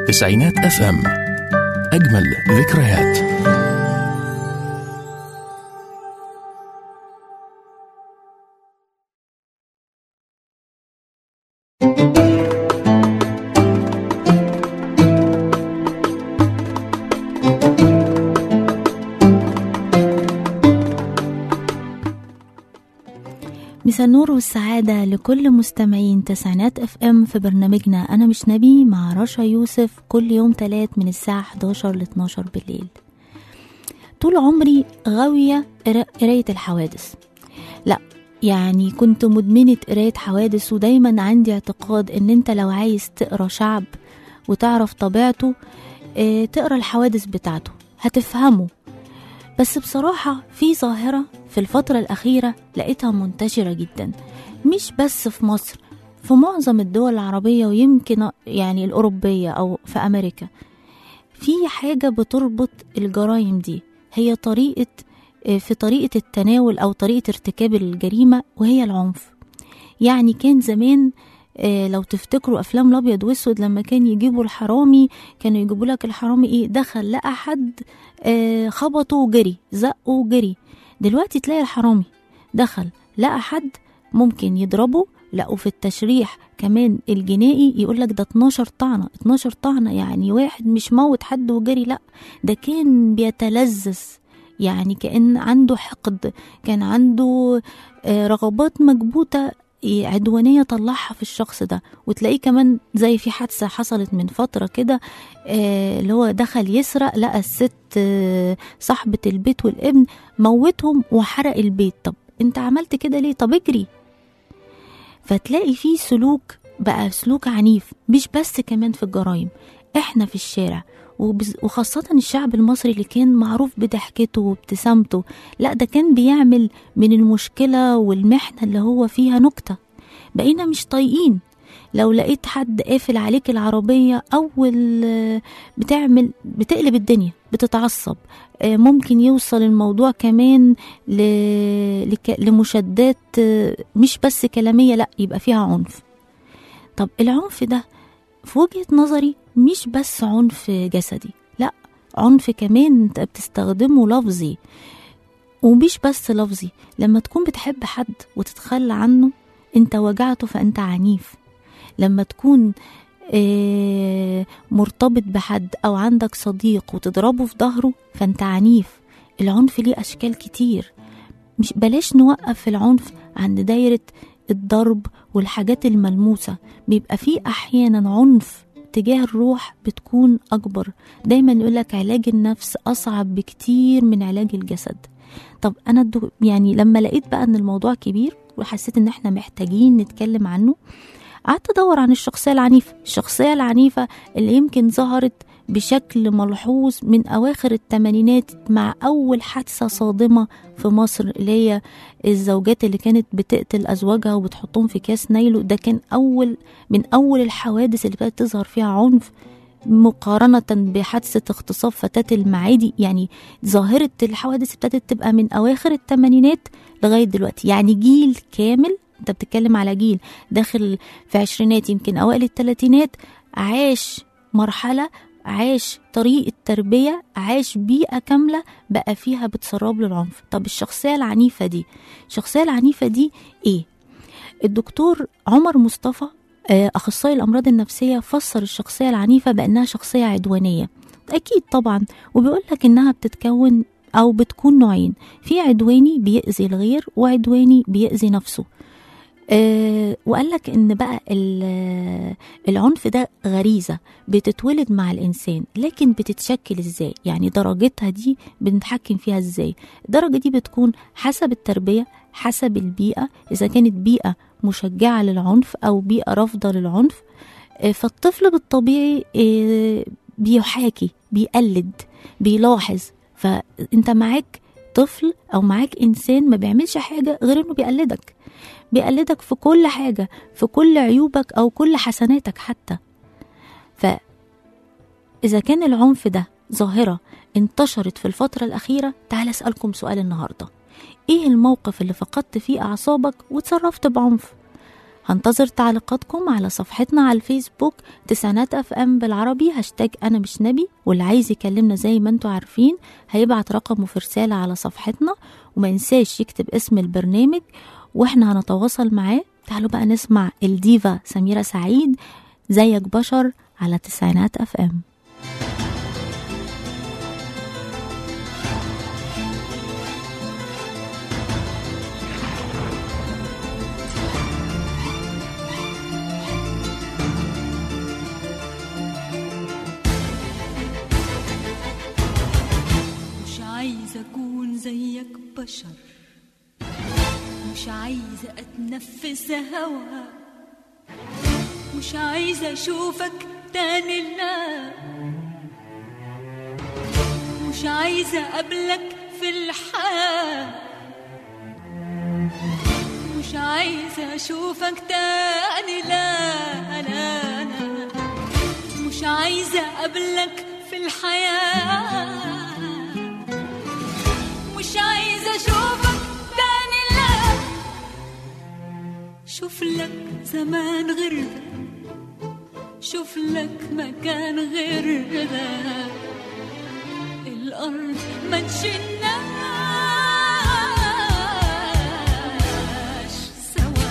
تسعينات اف ام اجمل ذكريات مساء النور والسعادة لكل مستمعين تسعينات اف ام في برنامجنا أنا مش نبي مع رشا يوسف كل يوم تلات من الساعة 11 ل 12 بالليل طول عمري غاوية قرا- قراية الحوادث لا يعني كنت مدمنة قراية حوادث ودايما عندي اعتقاد ان انت لو عايز تقرا شعب وتعرف طبيعته اه تقرا الحوادث بتاعته هتفهمه بس بصراحة في ظاهرة في الفترة الأخيرة لقيتها منتشرة جدا مش بس في مصر في معظم الدول العربية ويمكن يعني الأوروبية أو في أمريكا في حاجة بتربط الجرائم دي هي طريقة آه، في طريقة التناول أو طريقة ارتكاب الجريمة وهي العنف يعني كان زمان آه، لو تفتكروا افلام الابيض واسود لما كان يجيبوا الحرامي كانوا يجيبوا لك الحرامي ايه دخل لقى حد آه، خبطه وجري زقه وجري دلوقتي تلاقي الحرامي دخل لقى حد ممكن يضربه لقوا في التشريح كمان الجنائي يقول لك ده 12 طعنه 12 طعنه يعني واحد مش موت حد وجري لا ده كان بيتلذذ يعني كان عنده حقد كان عنده آه، رغبات مكبوته إيه عدوانية طلعها في الشخص ده وتلاقيه كمان زي في حادثة حصلت من فترة كده آه، اللي هو دخل يسرق لقى الست آه، صاحبة البيت والابن موتهم وحرق البيت طب انت عملت كده ليه طب اجري فتلاقي فيه سلوك بقى سلوك عنيف مش بس كمان في الجرائم احنا في الشارع وبز- وخاصة الشعب المصري اللي كان معروف بضحكته وابتسامته لا ده كان بيعمل من المشكلة والمحنة اللي هو فيها نكتة بقينا مش طايقين لو لقيت حد قافل عليك العربية أول آه، بتعمل بتقلب الدنيا بتتعصب آه، ممكن يوصل الموضوع كمان ل... لك... لمشادات آه، مش بس كلامية لا يبقى فيها عنف طب العنف ده في وجهة نظري مش بس عنف جسدي لا عنف كمان انت بتستخدمه لفظي ومش بس لفظي لما تكون بتحب حد وتتخلى عنه انت وجعته فانت عنيف لما تكون آه، مرتبط بحد او عندك صديق وتضربه في ظهره فانت عنيف العنف ليه اشكال كتير مش بلاش نوقف العنف عند دايرة الضرب والحاجات الملموسة بيبقى فيه احيانا عنف تجاه الروح بتكون اكبر دايما يقولك علاج النفس اصعب بكتير من علاج الجسد طب انا الدو يعني لما لقيت بقى ان الموضوع كبير وحسيت ان احنا محتاجين نتكلم عنه قعدت ادور عن الشخصيه العنيفه الشخصيه العنيفه اللي يمكن ظهرت بشكل ملحوظ من اواخر الثمانينات مع اول حادثه صادمه في مصر اللي هي الزوجات اللي كانت بتقتل ازواجها وبتحطهم في كاس نايلو ده كان اول من اول الحوادث اللي بدات تظهر فيها عنف مقارنة بحادثة اغتصاب فتاة المعادي يعني ظاهرة الحوادث ابتدت تبقى من أواخر الثمانينات لغاية دلوقتي يعني جيل كامل انت بتتكلم على جيل داخل في عشرينات يمكن أوائل الثلاثينات عاش مرحلة عاش طريقة تربية عاش بيئة كاملة بقى فيها بتسرب له العنف طب الشخصية العنيفة دي الشخصية العنيفة دي ايه الدكتور عمر مصطفى آه، أخصائي الأمراض النفسية فسر الشخصية العنيفة بأنها شخصية عدوانية أكيد طبعا وبيقول لك إنها بتتكون أو بتكون نوعين في عدواني بيأذي الغير وعدواني بيأذي نفسه أه وقال لك ان بقى ال- العنف ده غريزه بتتولد مع الانسان لكن بتتشكل ازاي يعني درجتها دي بنتحكم فيها ازاي الدرجه دي بتكون حسب التربيه حسب البيئه اذا كانت بيئه مشجعه للعنف او بيئه رافضه للعنف آه، فالطفل بالطبيعي آه، بيحاكي بيقلد بيلاحظ فانت معاك طفل او معاك انسان ما بيعملش حاجه غير انه بيقلدك بيقلدك في كل حاجه في كل عيوبك او كل حسناتك حتى فاذا كان العنف ده ظاهره انتشرت في الفتره الاخيره تعال اسالكم سؤال النهارده ايه الموقف اللي فقدت فيه اعصابك وتصرفت بعنف هنتظر تعليقاتكم على صفحتنا على الفيسبوك تسعينات اف ام بالعربي هاشتاج انا مش نبي واللي عايز يكلمنا زي ما انتوا عارفين هيبعت رقمه في رسالة على صفحتنا وما ينساش يكتب اسم البرنامج واحنا هنتواصل معاه تعالوا بقى نسمع الديفا سميرة سعيد زيك بشر على تسعينات اف ام مش عايزة أكون زيك بشر مش عايزة أتنفس هوا مش عايزة أشوفك تاني لا مش عايزة أقابلك في الحياة مش عايزة أشوفك تاني لا لا لا مش عايزة أقابلك في الحياة مش عايزة أشوفك تاني لا شوف لك زمان غير ده شوف لك مكان غير ده الأرض ما تشناش سوا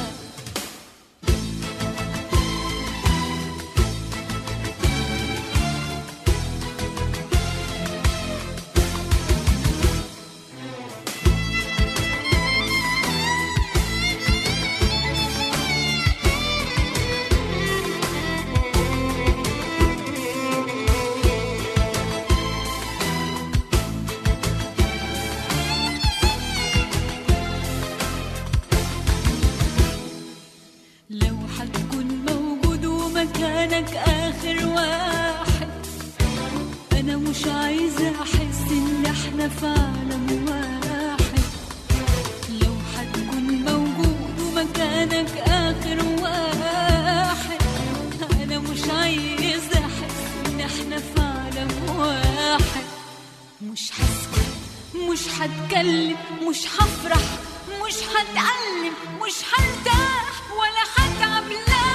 لو حتكون موجود ومكانك آخر واحد أنا مش عايزة أحس إن إحنا في عالم واحد لو حتكون موجود ومكانك آخر واحد أنا مش عايزة أحس إن إحنا في عالم واحد مش هسكت مش هتكلم مش هفرح مش هتعلم مش هرتاح ولا هتعب لا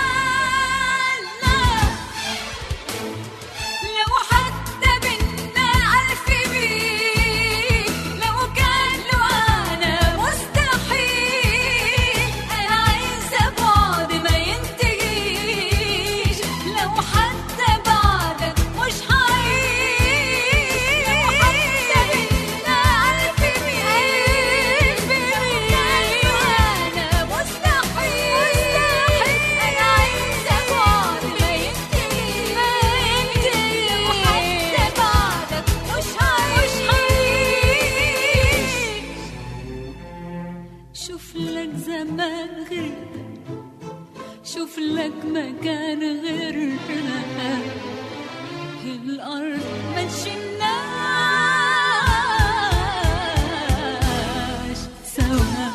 لا لو حتى بينا ألف ميل لو كان له أنا مستحيل أنا عايزة بعد ما ينتهيش لو حتى بعدك مش هعيش لو حتى بينا ألف ميل لو كان له أنا مستحيل أنا عايزة بعد ما ينتهيش لو حتى بعدك مش هعيش شوف لك زمان غير شوف لك مكان غيرنا الأرض ما تشناش سوا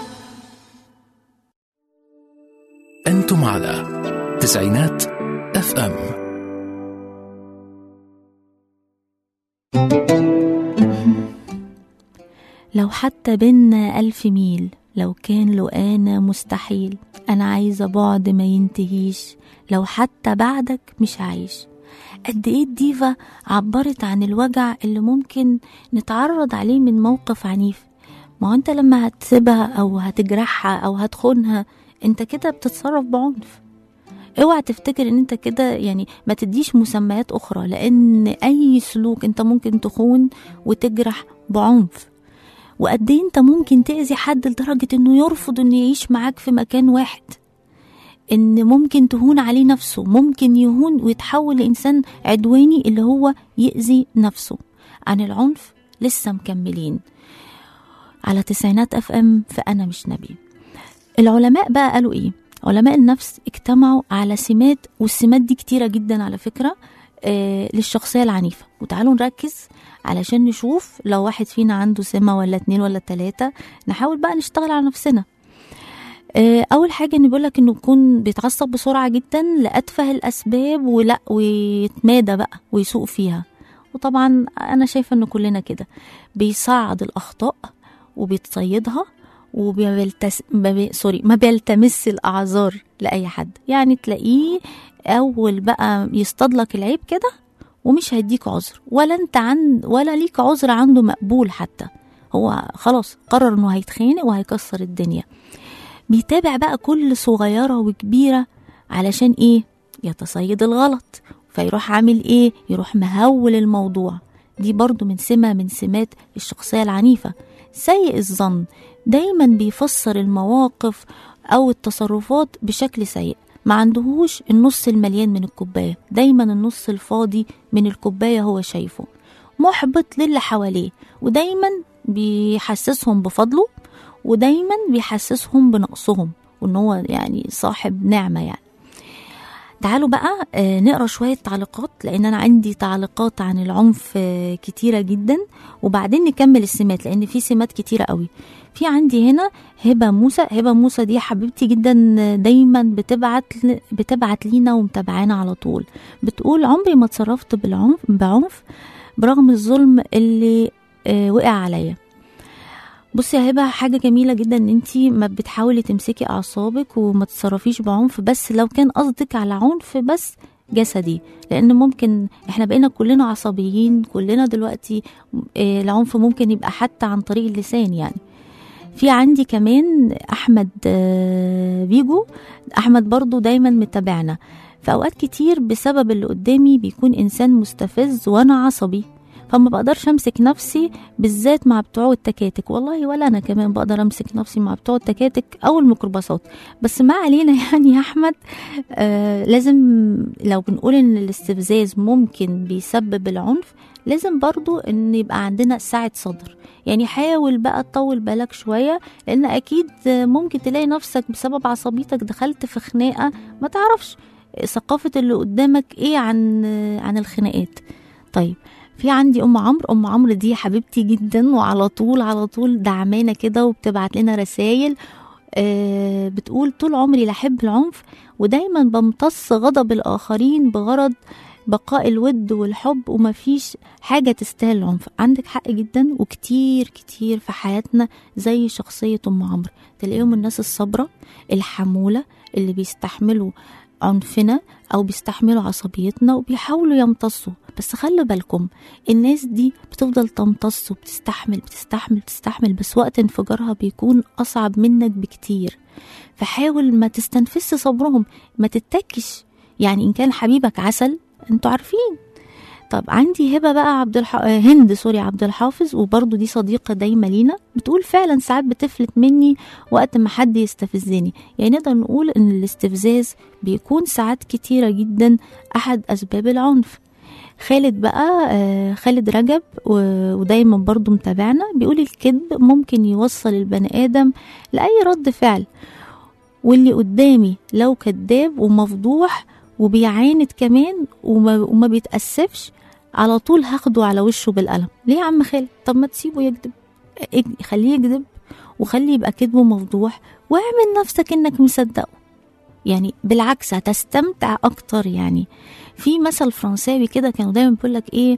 أنتم على تسعينات اف ام لو حتى بينا ألف ميل لو كان له أنا مستحيل أنا عايزة بعد ما ينتهيش لو حتى بعدك مش عايش قد إيه الديفا عبرت عن الوجع اللي ممكن نتعرض عليه من موقف عنيف ما هو انت لما هتسيبها او هتجرحها او هتخونها انت كده بتتصرف بعنف اوعى تفتكر ان انت كده يعني ما تديش مسميات اخرى لان اي سلوك انت ممكن تخون وتجرح بعنف وقد ايه انت ممكن تأذي حد لدرجة انه يرفض انه يعيش معاك في مكان واحد ان ممكن تهون عليه نفسه ممكن يهون ويتحول لانسان عدواني اللي هو يأذي نفسه عن العنف لسه مكملين على تسعينات اف ام فانا مش نبي العلماء بقى قالوا ايه علماء النفس اجتمعوا على سمات والسمات دي كتيرة جدا على فكرة آه للشخصية العنيفة وتعالوا نركز علشان نشوف لو واحد فينا عنده سمة ولا اتنين ولا تلاتة نحاول بقى نشتغل على نفسنا آه أول حاجة إن بيقولك إنه يكون بيتعصب بسرعة جدا لأتفه الأسباب ولا ويتمادى بقى ويسوق فيها وطبعا أنا شايفة إن كلنا كده بيصعد الأخطاء وبيتصيدها وبيلتس ما بي... سوري ما بيلتمس الأعذار لاي حد يعني تلاقيه اول بقى يصطاد لك العيب كده ومش هيديك عذر ولا انت عن ولا ليك عذر عنده مقبول حتى هو خلاص قرر انه هيتخانق وهيكسر الدنيا بيتابع بقى كل صغيرة وكبيرة علشان ايه يتصيد الغلط فيروح عامل ايه يروح مهول الموضوع دي برضو من سمة من سمات الشخصية العنيفة سيء الظن دايما بيفسر المواقف او التصرفات بشكل سيء ما عندهوش النص المليان من الكوباية دايما النص الفاضي من الكوباية هو شايفه محبط للي حواليه ودايما بيحسسهم بفضله ودايما بيحسسهم بنقصهم وان هو يعني صاحب نعمة يعني تعالوا بقى آه، نقرا شوية تعليقات لأن أنا عندي تعليقات عن العنف آه، كتيرة جدا وبعدين نكمل السمات لأن في سمات كتيرة قوي في عندي هنا هبة موسى هبة موسى دي حبيبتي جدا آه، دايما بتبعت بتبعت لينا ومتابعانا على طول بتقول عمري ما اتصرفت بالعنف بعنف برغم الظلم اللي آه، وقع عليا بصي يا هبه حاجه جميله جدا ان انت ما بتحاولي تمسكي اعصابك وما تتصرفيش بعنف بس لو كان قصدك على عنف بس جسدي لان ممكن احنا بقينا كلنا عصبيين كلنا دلوقتي آه، العنف ممكن يبقى حتى عن طريق اللسان يعني في عندي كمان احمد آه، بيجو احمد برضو دايما متابعنا في اوقات كتير بسبب اللي قدامي بيكون انسان مستفز وانا عصبي فما بقدرش امسك نفسي بالذات مع بتوع التكاتك والله ولا انا كمان بقدر امسك نفسي مع بتوع التكاتك او الميكروباصات بس ما علينا يعني يا احمد آه لازم لو بنقول ان الاستفزاز ممكن بيسبب العنف لازم برضو ان يبقى عندنا سعة صدر يعني حاول بقى تطول بالك شوية لان اكيد ممكن تلاقي نفسك بسبب عصبيتك دخلت في خناقة ما تعرفش ثقافة اللي قدامك ايه عن عن الخناقات طيب في عندي ام عمرو ام عمرو دي حبيبتي جدا وعلى طول على طول دعمانا كده وبتبعت لنا رسائل آه بتقول طول عمري لا احب العنف ودايما بمتص غضب الاخرين بغرض بقاء الود والحب ومفيش حاجة تستاهل العنف عندك حق جدا وكتير كتير في حياتنا زي شخصية أم عمرو تلاقيهم الناس الصبرة الحمولة اللي بيستحملوا عنفنا أو بيستحملوا عصبيتنا وبيحاولوا يمتصوا بس خلوا بالكم الناس دي بتفضل تمتص وبتستحمل بتستحمل بتستحمل بس وقت انفجارها بيكون أصعب منك بكتير فحاول ما تستنفس صبرهم ما تتكش يعني إن كان حبيبك عسل انتوا عارفين طب عندي هبه بقى عبد الح... آه، هند سوري عبد الحافظ وبرضه دي صديقه دايما لينا بتقول فعلا ساعات بتفلت مني وقت ما حد يستفزني يعني نقدر نقول ان الاستفزاز بيكون ساعات كتيره جدا احد اسباب العنف خالد بقى آه، خالد رجب و- ودايما برضه متابعنا بيقول الكذب ممكن يوصل البني ادم لاي رد فعل واللي قدامي لو كذاب ومفضوح وبيعاند كمان وما, وما بيتأسفش على طول هاخده على وشه بالقلم ليه يا عم خالد طب ما تسيبه يكذب اج- خليه يكذب وخليه يبقى كذبه مفضوح واعمل نفسك انك مصدقه يعني بالعكس هتستمتع اكتر يعني في مثل فرنساوي كده كانوا دايما بيقول لك ايه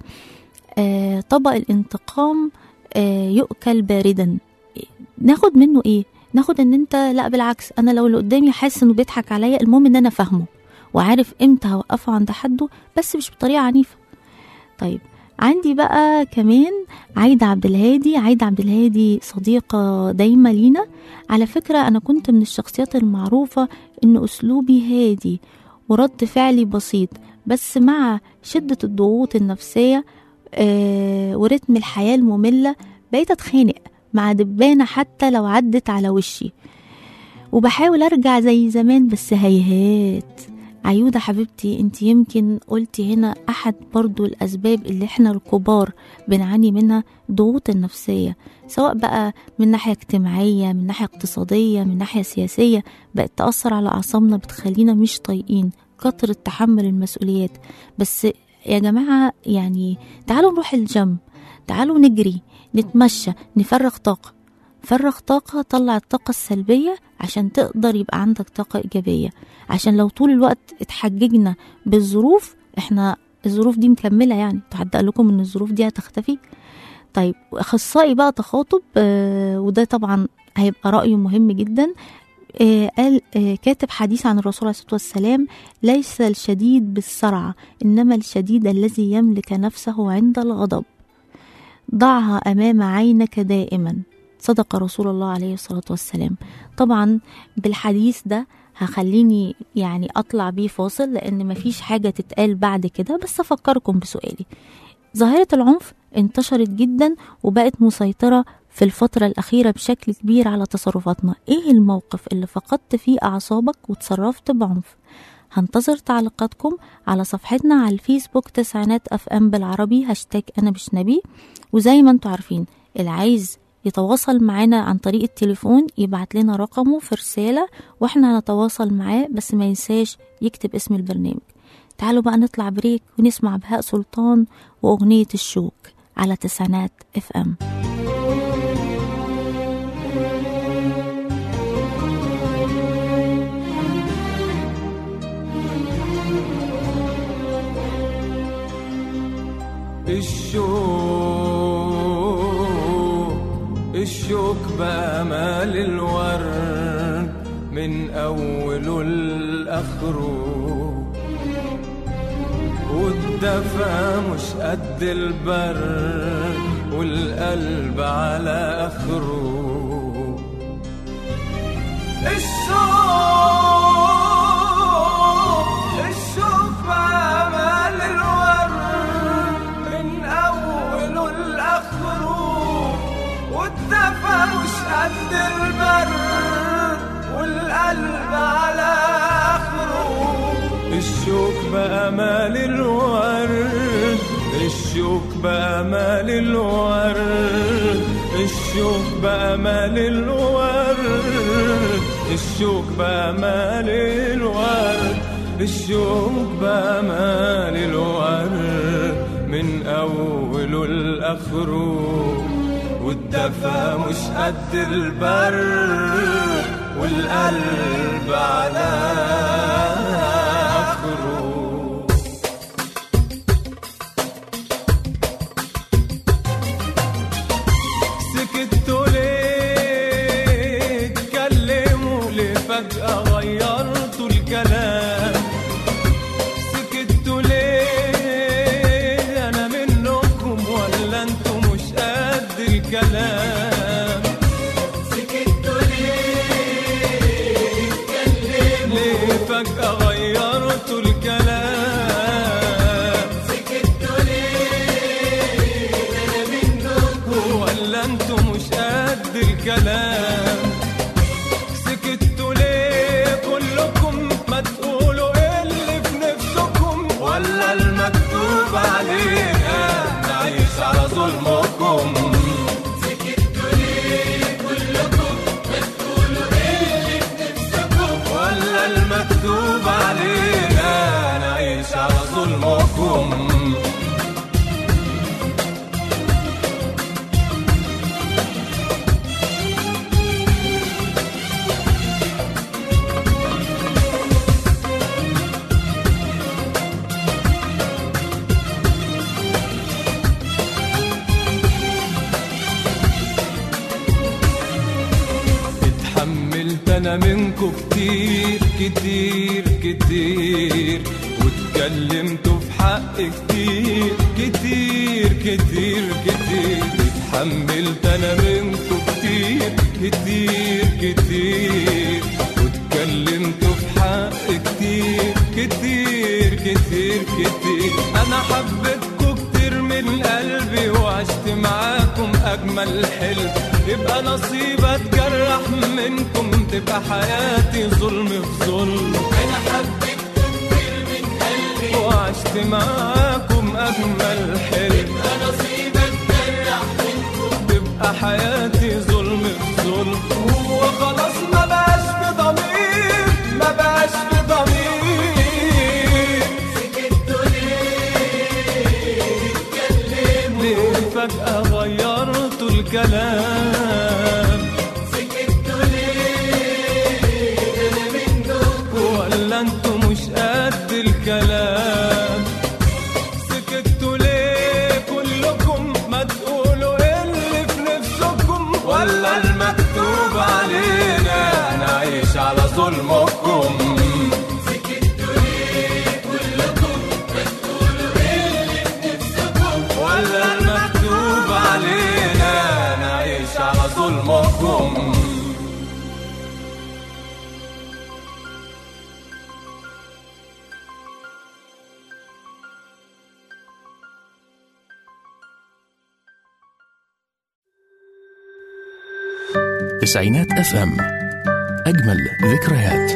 آه طبق الانتقام آه يؤكل باردا ناخد منه ايه ناخد ان انت لا بالعكس انا لو اللي قدامي حاسس انه بيضحك عليا المهم ان انا فاهمه وعارف امتى هوقفه عند حده بس مش بطريقه عنيفه طيب عندي بقى كمان عايدة عبد الهادي عايدة عبد الهادي صديقة دايمة لينا على فكرة أنا كنت من الشخصيات المعروفة إن أسلوبي هادي ورد فعلي بسيط بس مع شدة الضغوط النفسية آه ورتم الحياة المملة بقيت أتخانق مع دبانة حتى لو عدت على وشي وبحاول أرجع زي زمان بس هيهات عيودة حبيبتي انت يمكن قلتي هنا احد برضو الاسباب اللي احنا الكبار بنعاني منها ضغوط النفسية سواء بقى من ناحية اجتماعية من ناحية اقتصادية من ناحية سياسية بقت تأثر على أعصابنا بتخلينا مش طايقين كتر تحمل المسؤوليات بس يا جماعة يعني تعالوا نروح الجيم تعالوا نجري نتمشى نفرغ طاقة فرغ طاقة طلع الطاقة السلبية عشان تقدر يبقى عندك طاقة إيجابية عشان لو طول الوقت اتحججنا بالظروف احنا الظروف دي مكملة يعني تحدق لكم ان الظروف دي هتختفي طيب اخصائي بقى تخاطب آه وده طبعا هيبقى رأيه مهم جدا آه، قال آه، كاتب حديث عن الرسول عليه الصلاة والسلام ليس الشديد بالسرعة إنما الشديد الذي يملك نفسه عند الغضب ضعها أمام عينك دائما صدق رسول الله عليه الصلاة والسلام طبعا بالحديث ده هخليني يعني أطلع بيه فاصل لأن مفيش حاجة تتقال بعد كده بس أفكركم بسؤالي ظاهرة العنف انتشرت جدا وبقت مسيطرة في الفترة الأخيرة بشكل كبير على تصرفاتنا إيه الموقف اللي فقدت فيه أعصابك وتصرفت بعنف هنتظر تعليقاتكم على صفحتنا على الفيسبوك تسعينات اف ام بالعربي هاشتاج انا مش نبي وزي ما انتوا عارفين اللي عايز يتواصل معانا عن طريق التليفون يبعت لنا رقمه في رسالة واحنا هنتواصل معاه بس ما ينساش يكتب اسم البرنامج تعالوا بقى نطلع بريك ونسمع بهاء سلطان وأغنية الشوك على تسعينات اف ام الشوق الشوك بأمال الورد من أوله لآخره والدفا مش قد البرد والقلب على آخره الشوق الشوق بأمال الورد من أوله لآخره والدفا مش قد البرد والقلب على آخره الشوك بأمال الورد الشوك بأمال الورد الشوك بأمال الورد الشوك بأمال الورد الشوك بأمال الورد من أوله لآخره والدفا مش قد البرد والقلب على آخره سكتوا ليه اتكلموا ليه فجأة غيرتوا الكلام سكتوا ليه أنا منكم ولا انتوا مش قد الكلام سكتوا ليه اتكلموا ليه فجأة غيرتوا الكلام سكتوا ليه أنا منكم ولا انتوا مش قد الكلام سكتوا ليه كلكم ما تقولوا إيه اللي في نفسكم ولا المكتوب علينا نعيش على ظلمكم سكتوا ليه كلكم ما تقولوا إيه اللي في نفسكم ولا المكتوب علينا نعيش على ظلمكم اتحملت انا منكم كتير كتير كتير واتكلمتوا في حق كتير كتير كتير كتير اتحملت انا منكم كتير كتير كتير واتكلمتوا في حق كتير كتير كتير كتير انا حبيتكم كتير من قلبي وعشت معاكم اجمل حلم يبقى نصيب اتجرح منكم تبقى حياتي ظلم في ظلم انا حبيتكم كتير من قلبي وعشت معاكم اجمل حلم يبقى نصيب اتجرح منكم تبقى حياتي ظلم في ظلم هو خلاص ما بقاش في ضمير ما بقاش في ضمير ليه فجأة غيرتوا الكلام سكتوا ليه أنا منكم ولا انتوا مش قد الكلام سكتوا ليه كلكم ما تقولوا اللي في نفسكم ولا المكتوب علينا نعيش على تسعينات اف ام اجمل ذكريات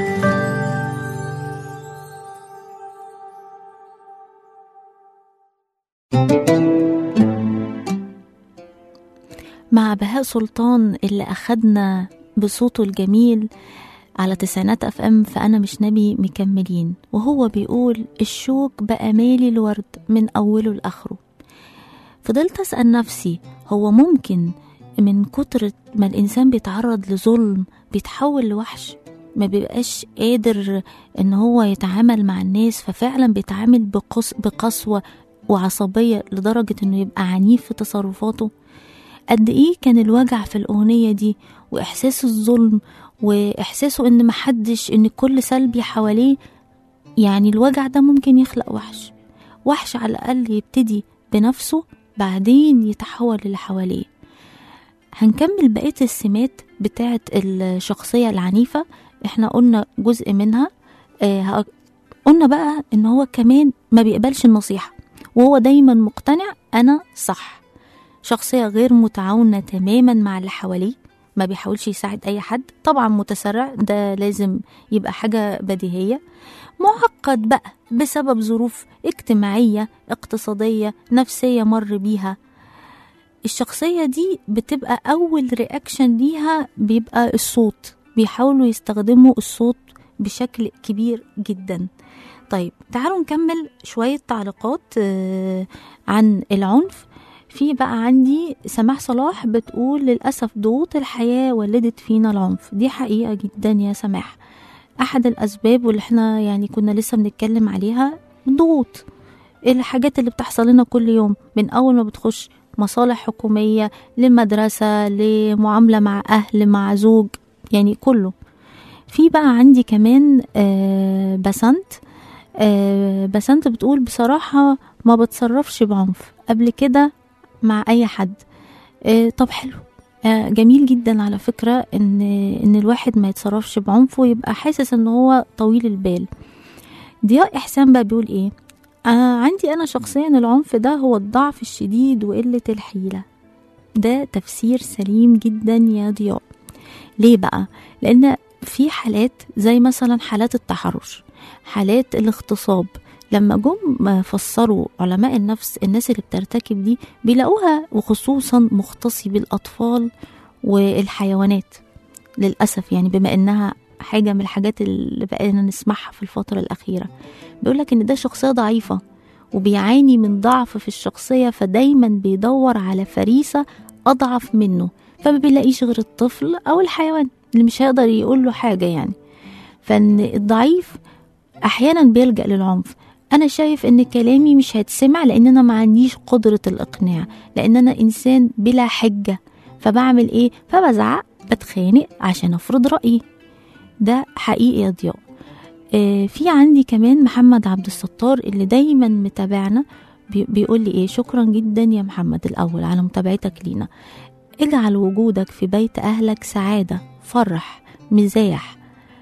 مع بهاء سلطان اللي أخدنا بصوته الجميل على تسعينات اف ام فأنا مش نبي مكملين وهو بيقول الشوك بقى مالي الورد من أوله لآخره فضلت أسأل نفسي هو ممكن من كتر ما الإنسان بيتعرض لظلم بيتحول لوحش ما بيبقاش قادر ان هو يتعامل مع الناس ففعلا بيتعامل بقص بقسوة وعصبية لدرجة انه يبقى عنيف في تصرفاته قد ايه كان الوجع في الاغنية دي واحساس الظلم واحساسه ان محدش ان كل سلبي حواليه يعني الوجع ده ممكن يخلق وحش وحش على الاقل يبتدي بنفسه بعدين يتحول للي حواليه هنكمل بقية السمات بتاعة الشخصية العنيفة احنا قلنا جزء منها اه قلنا بقى ان هو كمان ما بيقبلش النصيحة وهو دايما مقتنع انا صح شخصية غير متعاونة تماما مع اللي حواليه ما بيحاولش يساعد اي حد طبعا متسرع ده لازم يبقى حاجة بديهية معقد بقى بسبب ظروف اجتماعية اقتصادية نفسية مر بيها الشخصية دي بتبقى أول رياكشن ليها بيبقى الصوت بيحاولوا يستخدموا الصوت بشكل كبير جدا طيب تعالوا نكمل شوية تعليقات عن العنف في بقى عندي سماح صلاح بتقول للأسف ضغوط الحياة ولدت فينا العنف دي حقيقة جدا يا سماح أحد الأسباب واللي احنا يعني كنا لسه بنتكلم عليها ضغوط الحاجات اللي بتحصل لنا كل يوم من أول ما بتخش مصالح حكومية لمدرسة لمعاملة مع أهل مع زوج يعني كله في بقى عندي كمان آه بسنت آه بسنت بتقول بصراحة ما بتصرفش بعنف قبل كده مع أي حد آه طب حلو آه جميل جدا على فكرة إن إن الواحد ما يتصرفش بعنف ويبقى حاسس إن هو طويل البال ضياء إحسان بقى بيقول إيه آه عندي أنا شخصيا العنف ده هو الضعف الشديد وقلة الحيلة ده تفسير سليم جدا يا ضياء ليه بقى؟ لأن في حالات زي مثلا حالات التحرش حالات الاغتصاب لما جم فسروا علماء النفس الناس اللي بترتكب دي بيلاقوها وخصوصا مختصي بالأطفال والحيوانات للأسف يعني بما إنها حاجة من الحاجات اللي بقينا نسمعها في الفترة الأخيرة بيقولك إن ده شخصية ضعيفة وبيعاني من ضعف في الشخصية فدايما بيدور على فريسة أضعف منه فما بيلاقيش غير الطفل أو الحيوان اللي مش هيقدر يقول له حاجة يعني فإن الضعيف أحيانا بيلجأ للعنف أنا شايف إن كلامي مش هيتسمع لأن أنا ما عنديش قدرة الإقناع لأن أنا إنسان بلا حجة فبعمل إيه فبزعق بتخانق عشان أفرض رأيي ده حقيقي يا ضياء آه في عندي كمان محمد عبد الستار اللي دايما متابعنا بي بيقول لي ايه شكرا جدا يا محمد الاول على متابعتك لينا اجعل وجودك في بيت اهلك سعاده فرح مزاح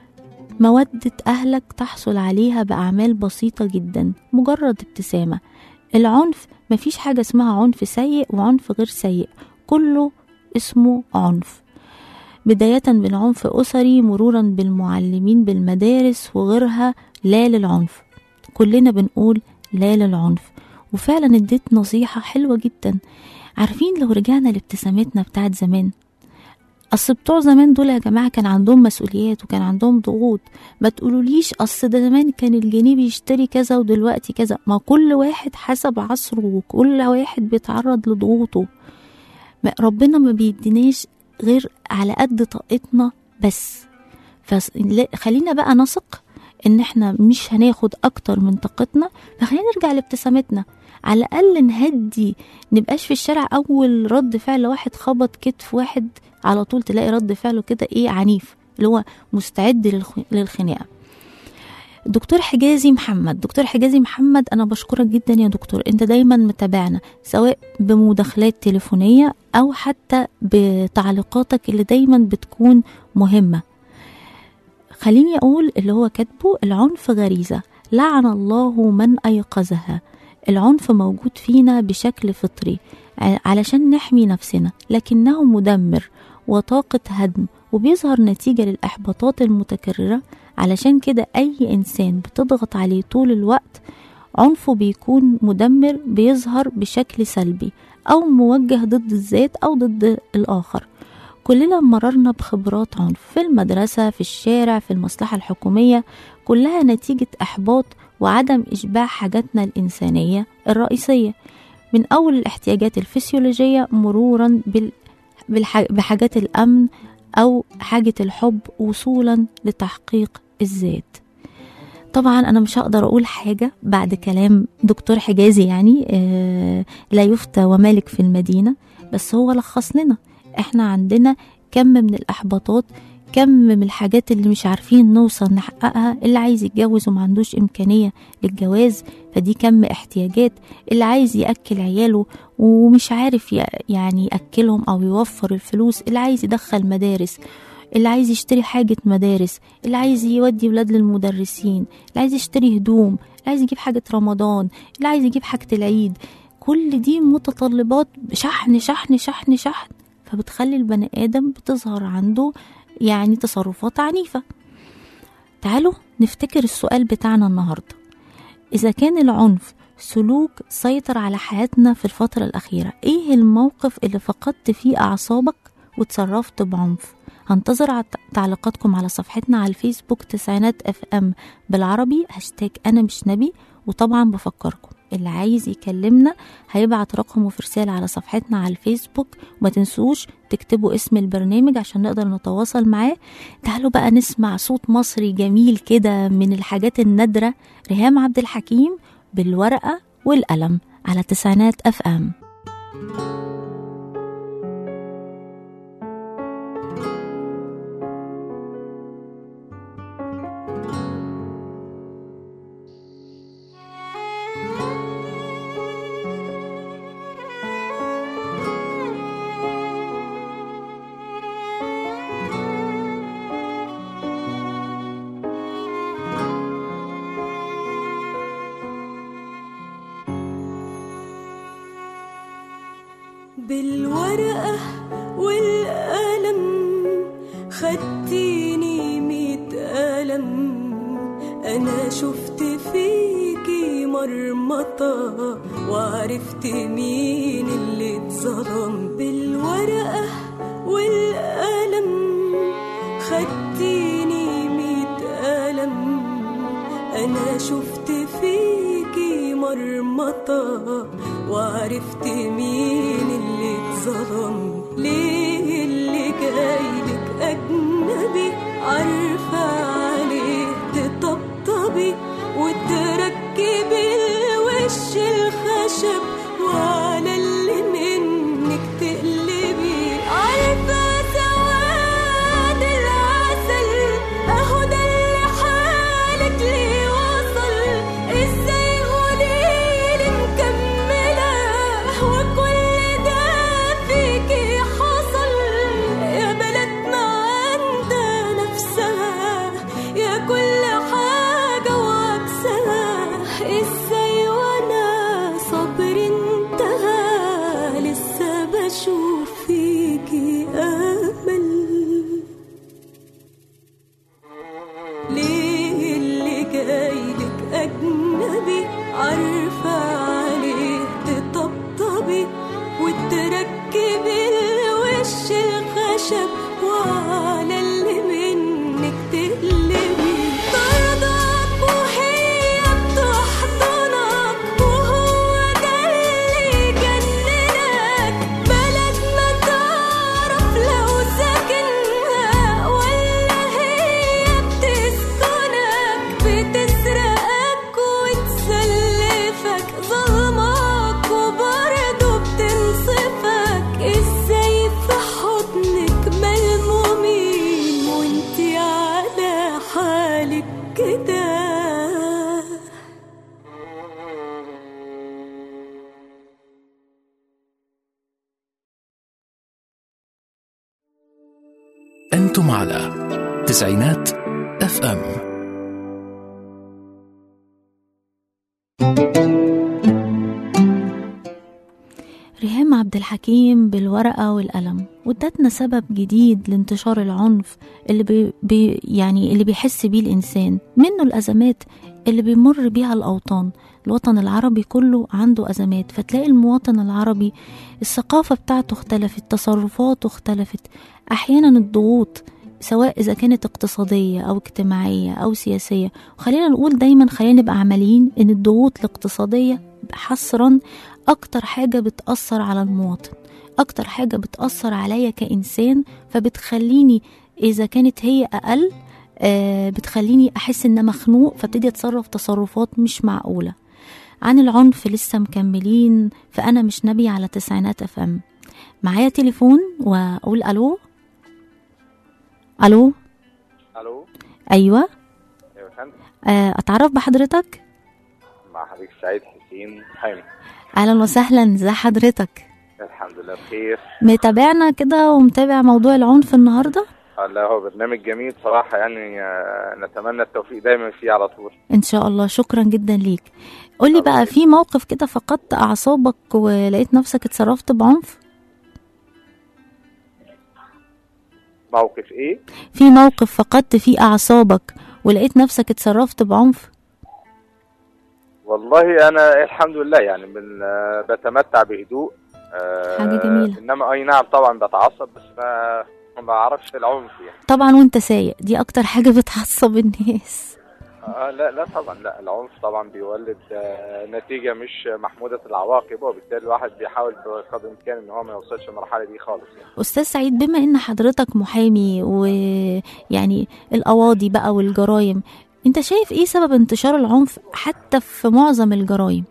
مودة أهلك تحصل عليها بأعمال بسيطة جدا مجرد ابتسامة العنف مفيش حاجة اسمها عنف سيء وعنف غير سيء كله اسمه عنف بداية بالعنف أسري مرورا بالمعلمين بالمدارس وغيرها لا للعنف كلنا بنقول لا للعنف وفعلا اديت نصيحة حلوة جدا عارفين لو رجعنا لابتسامتنا بتاعت زمان اصل بتوع زمان دول يا جماعه كان عندهم مسؤوليات وكان عندهم ضغوط ما تقولوليش اصل ده زمان كان الجنيه بيشتري كذا ودلوقتي كذا ما كل واحد حسب عصره وكل واحد بيتعرض لضغوطه ربنا ما بيديناش غير على قد طاقتنا بس فخلينا بقى نثق ان احنا مش هناخد اكتر من طاقتنا فخلينا نرجع لابتسامتنا على الاقل نهدي نبقاش في الشارع اول رد فعل واحد خبط كتف واحد على طول تلاقي رد فعله كده ايه عنيف اللي هو مستعد للخناقه دكتور حجازي محمد دكتور حجازي محمد انا بشكرك جدا يا دكتور انت دايما متابعنا سواء بمداخلات تليفونيه او حتى بتعليقاتك اللي دايما بتكون مهمه خليني اقول اللي هو كاتبه العنف غريزه لعن الله من ايقظها العنف موجود فينا بشكل فطري علشان نحمي نفسنا لكنه مدمر وطاقة هدم وبيظهر نتيجة للإحباطات المتكررة علشان كده أي إنسان بتضغط عليه طول الوقت عنفه بيكون مدمر بيظهر بشكل سلبي أو موجه ضد الذات أو ضد الآخر كلنا مررنا بخبرات عنف في المدرسة في الشارع في المصلحة الحكومية كلها نتيجة إحباط وعدم إشباع حاجاتنا الإنسانية الرئيسية من أول الاحتياجات الفسيولوجية مرورا بال... بالح... بحاجات الأمن أو حاجة الحب وصولا لتحقيق الذات طبعا أنا مش هقدر أقول حاجة بعد كلام دكتور حجازي يعني آه لا يفتى ومالك في المدينة بس هو لخص لنا احنا عندنا كم من الإحباطات كم من الحاجات اللي مش عارفين نوصل نحققها اللي عايز يتجوز وما عندوش إمكانية للجواز فدي كم احتياجات اللي عايز يأكل عياله ومش عارف ي- يعني يأكلهم أو يوفر الفلوس اللي عايز يدخل مدارس اللي عايز يشتري حاجة مدارس اللي عايز يودي ولاد للمدرسين اللي عايز يشتري هدوم اللي عايز يجيب حاجة رمضان اللي عايز يجيب حاجة العيد كل دي متطلبات شحن شحن شحن شحن فبتخلي البني آدم بتظهر عنده يعني تصرفات عنيفة تعالوا نفتكر السؤال بتاعنا النهاردة إذا كان العنف سلوك سيطر على حياتنا في الفترة الأخيرة إيه الموقف اللي فقدت فيه أعصابك وتصرفت بعنف هنتظر ع- تعليقاتكم على صفحتنا على الفيسبوك تسعينات اف ام بالعربي هاشتاج انا مش نبي وطبعا بفكركم اللي عايز يكلمنا هيبعت رقمه في رسالة على صفحتنا على الفيسبوك وما تنسوش تكتبوا اسم البرنامج عشان نقدر نتواصل معاه تعالوا بقى نسمع صوت مصري جميل كده من الحاجات النادرة ريهام عبد الحكيم بالورقة والقلم على تسعينات اف ام بالورقة والقلم خدتيني ميت قلم أنا شفت فيكي مرمطة وعرفت مين اللي اتظلم بالورقة والقلم خدتيني ميت قلم أنا شفت فيكي مرمطة وعرفت مين اللي اتظلم ليه اللي جايلك أجنبي عارفة عليه تطبطبي وتركبي الوش الخشب وعلى اللي منك تقلبي عارفة سواد العسل اهو ده اللي حالك ليه وصل ازاي قوليلي مكملة وكل ده فيكي حصل يا بلدنا عندها نفسها يا كل حاجة وعكسها ازاي وانا صبر انتهى لسه بشوف فيكي امل ليه اللي جايلك أجنبي عارفة عليه تطبطبي وتركبي الوش الخشب وعلى اللي منك تقلبي ترضاك وهي بتحضنك وهو ده اللي يجننك بلد ما تعرف لو ساكنها ولا هي بتسكنك بتسرقك وتسلفك ظلمك وبرضه بتنصفك ازاي في حضنك ملمومين وانتي على حالك كده أنتم على تسعينات اف ام ريهام عبد عبد الحكيم بالورقة والقلم وادتنا سبب جديد لانتشار العنف اللي بي بي يعني اللي بيحس بيه الإنسان منه الأزمات اللي بيمر بيها الأوطان الوطن العربي كله عنده أزمات فتلاقي المواطن العربي الثقافة بتاعته اختلفت تصرفاته اختلفت أحيانا الضغوط سواء إذا كانت اقتصادية أو اجتماعية أو سياسية وخلينا نقول دايما خلينا نبقى عمليين إن الضغوط الاقتصادية حصرا أكتر حاجة بتأثر على المواطن أكتر حاجة بتأثر عليا كإنسان فبتخليني إذا كانت هي أقل آه، بتخليني أحس إن أنا مخنوق فابتدي أتصرف تصرفات مش معقولة عن العنف لسه مكملين فأنا مش نبي على تسعينات اف ام معايا تليفون وأقول ألو ألو الو أيوة يا فندم آه، أتعرف بحضرتك مع حضرتك سعيد حسين حامي أهلا وسهلا ازي حضرتك الحمد لله بخير متابعنا كده ومتابع موضوع العنف النهارده الله هو برنامج جميل صراحة يعني آه، نتمنى التوفيق دايما فيه على طول ان شاء الله شكرا جدا ليك قولي بقى في موقف كده فقدت اعصابك ولقيت نفسك اتصرفت بعنف موقف ايه في موقف فقدت فيه اعصابك ولقيت نفسك اتصرفت بعنف والله انا الحمد لله يعني من آه، بتمتع بهدوء آه، حاجة جميلة. انما اي نعم طبعا بتعصب بس ما ما بعرفش العنف يعني طبعا وانت سايق دي اكتر حاجه بتعصب الناس آه لا لا طبعا لا العنف طبعا بيولد آه نتيجة مش محمودة العواقب وبالتالي الواحد بيحاول بقدر الامكان ان هو ما يوصلش المرحلة دي خالص يعني. استاذ سعيد بما ان حضرتك محامي ويعني القواضي بقى والجرايم انت شايف ايه سبب انتشار العنف حتى في معظم الجرايم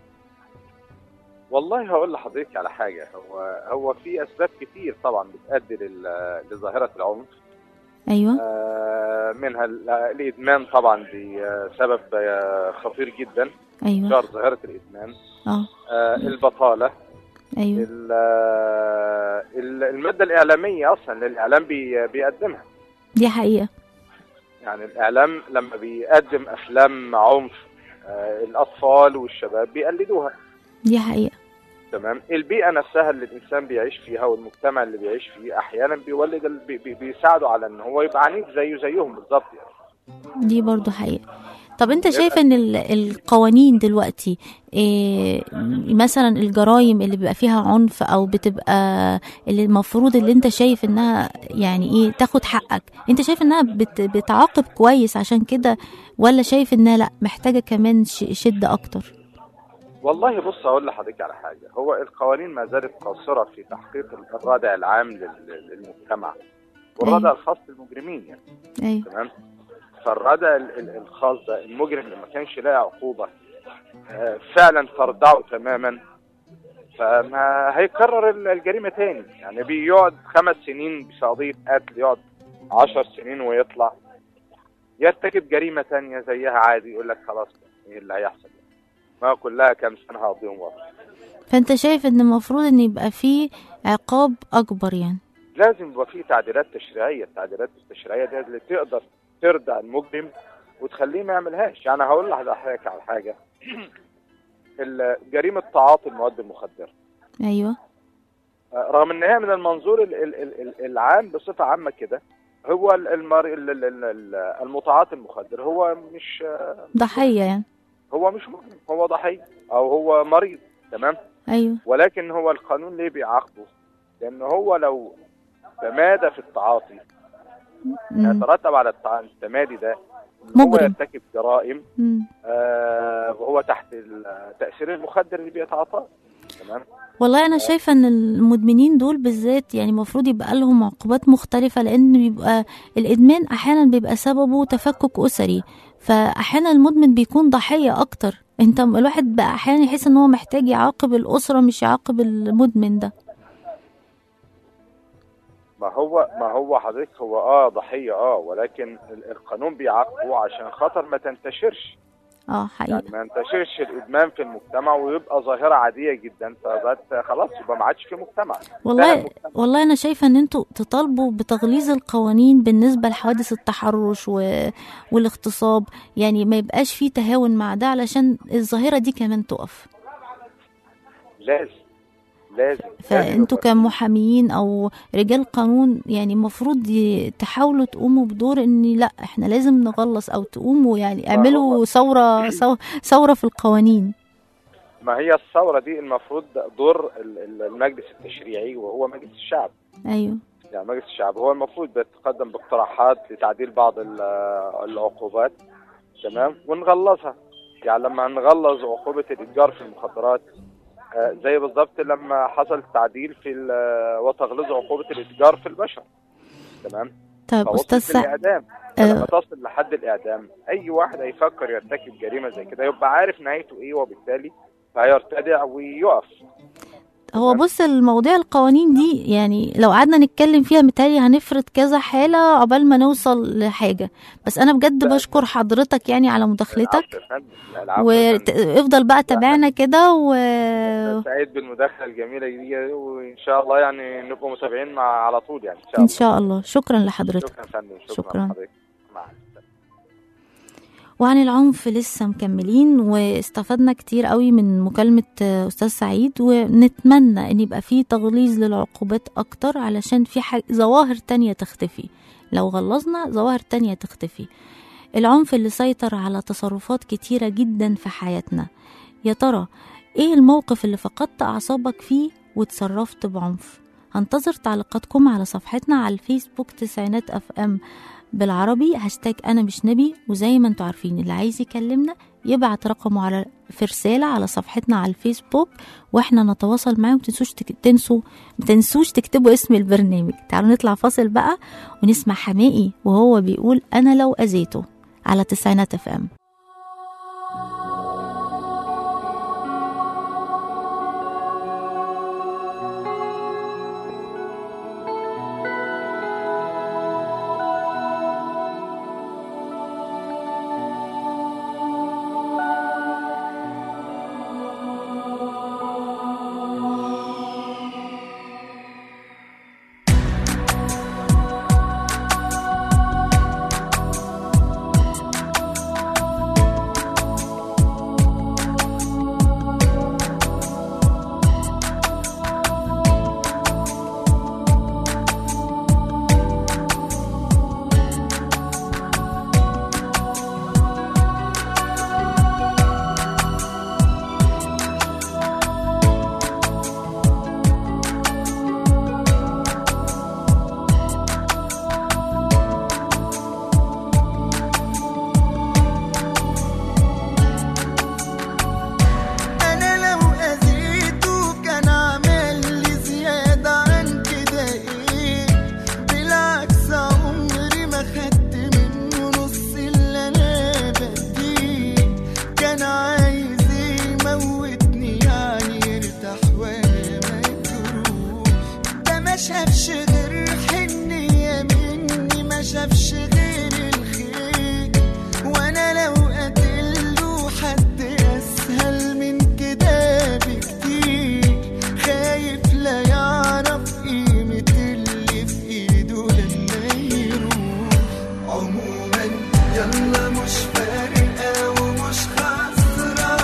والله هقول لحضرتك على حاجة هو هو في أسباب كتير طبعا بتؤدي لل- لظاهرة العنف ايوه آه، منها ال- الإدمان طبعا دي آه، سبب آه، خطير جدا ايوه انتشار ظاهرة الإدمان اه آه، البطالة ايوه ال- آه، ال- المادة الإعلامية أصلا اللي الإعلام بي- بيقدمها دي حقيقه يعني الإعلام لما بيقدم أفلام عنف آه، الأطفال والشباب بيقلدوها دي حقيقه تمام البيئة نفسها اللي الإنسان بيعيش فيها والمجتمع اللي بيعيش فيه أحيانا بيولد ال- بي بي بيساعده على إن هو يبقى عنيف زيه زيهم بالظبط يعني. دي برضو حقيقة طب انت شايف ان ال- القوانين دلوقتي إيه مثلا الجرائم اللي بيبقى فيها عنف او بتبقى اللي المفروض اللي انت شايف انها يعني ايه تاخد حقك انت شايف انها بت بتعاقب كويس عشان كده ولا شايف انها لا محتاجة كمان ش- شدة اكتر والله بص أقول لحضرتك على حاجة هو القوانين ما زالت قاصرة في تحقيق الردع العام لل- للمجتمع والردع الخاص للمجرمين يعني ايوه تمام فالردع ال- ال- الخاص ده المجرم اللي ما كانش لاقي عقوبة آه، فعلا تردعه تماما فما هيكرر ال- الجريمة تاني يعني بيقعد خمس سنين بقضية قتل يقعد عشر سنين ويطلع يرتكب جريمة تانية زيها عادي يقول لك خلاص ايه اللي هيحصل ما كلها كام سنة هقضيهم ورا فانت شايف ان المفروض ان يبقى فيه عقاب اكبر يعني لازم يبقى في تعديلات تشريعيه، التعديلات التشريعيه دي اللي تقدر تردع المجرم وتخليه ما يعملهاش، يعني هقول لحضرتك على حاجه ال- جريمه تعاطي المواد المخدره ايوه آه، رغم ان هي من المنظور ال- ال- ال- ال- العام بصفه عامه كده هو ال- المر... ال- ال- ال- ال- المتعاطي المخدر هو مش آه، ضحية يعني هو مش مجرم هو ضحيه او هو مريض تمام ايوه ولكن هو القانون ليه بيعاقبه؟ لان هو لو تمادى في التعاطي مم. يترتب على التع- التمادي ده إن هو مجرم. يرتكب جرائم مم. آه وهو تحت ال- تاثير المخدر اللي بيتعاطاه تمام والله انا شايفه ان المدمنين دول بالذات يعني المفروض يبقى لهم عقوبات مختلفه لان بيبقى الادمان احيانا بيبقى سببه تفكك اسري فاحيانا المدمن بيكون ضحيه اكتر انت الواحد بقى احيانا يحس ان هو محتاج يعاقب الاسره مش يعاقب المدمن ده ما هو ما هو حضرتك هو اه ضحيه اه ولكن ال- القانون بيعاقبه عشان خاطر ما تنتشرش اه حقيقي يعني ما ينتشرش الادمان في المجتمع ويبقى ظاهره عاديه جدا فبقت خلاص يبقى ما عادش في مجتمع انتهى والله المجتمع. والله انا شايفه ان انتوا تطالبوا بتغليظ القوانين بالنسبه لحوادث التحرش و... والاغتصاب يعني ما يبقاش فيه تهاون مع ده علشان الظاهره دي كمان تقف لازم لازم فانتوا يبقى- كمحاميين او رجال قانون يعني المفروض ي- تحاولوا تقوموا بدور ان لا احنا لازم نغلص او تقوموا يعني اعملوا ثوره ثو- ثوره في القوانين ما هي الثوره دي المفروض دور ال- ال- المجلس التشريعي وهو مجلس الشعب ايوه يعني مجلس الشعب هو المفروض بيتقدم باقتراحات لتعديل بعض ال- العقوبات تمام ونغلظها يعني لما نغلظ عقوبة الإتجار في المخدرات آه، زي بالظبط لما حصل تعديل في ال- وتغليظ عقوبة الإتجار في البشر تمام طيب فوصلت استاذ سعد للإعدام آه. لما تصل لحد الإعدام أي واحد هيفكر يرتكب جريمة زي كده يبقى عارف نهايته إيه وبالتالي فهيرتدع ويقف هو بص المواضيع القوانين دي يعني لو قعدنا نتكلم فيها متهيألي هنفرض كذا حالة عقبال ما نوصل لحاجة بس أنا بجد بشكر حضرتك يعني على مداخلتك العفو يا فندم. لا، العفو يا فندم. وافضل بقى تابعنا كده و سعيد بالمداخلة الجميلة دي وإن شاء الله يعني نبقى متابعين مع على طول يعني إن شاء إن الله شاء الله شكرا لحضرتك شكرا يا فندم شكرا, شكراً. لحضرتك. مع السلامة وعن العنف لسه مكملين واستفدنا كتير قوي من مكالمة آه، أستاذ سعيد ونتمنى إن يبقى فيه تغليظ للعقوبات أكتر علشان في حاج... ظواهر تانية تختفي لو غلظنا ظواهر تانية تختفي العنف اللي سيطر على تصرفات كتيرة جدا في حياتنا يا ترى ايه الموقف اللي فقدت أعصابك فيه وتصرفت بعنف هنتظر تعليقاتكم على صفحتنا على الفيسبوك تسعينات اف ام بالعربي هاشتاج انا مش نبي وزي ما انتوا عارفين اللي عايز يكلمنا يبعت رقمه على في رسالة على صفحتنا على الفيسبوك واحنا نتواصل معاه ومتنسوش تك... تنسوا متنسوش تكتبوا اسم البرنامج تعالوا نطلع فاصل بقى ونسمع حمائي وهو بيقول انا لو اذيته على تسعينات اف ام انا لو اذيته كان عمل لي زيادة عن كده ايه بالعكس عمري ما خدت منه نص اللي انا بديه كان عايز يموتني يعني يرتاح وانا مجروح ده ما شافش غير حنية مني ما شافش غير الخير وانا لو قتله حد اسهل من كده بكتير خايف لا يعرف قيمة اللي في ايده لما يروح عموما يلا مش فارقة ومش خسران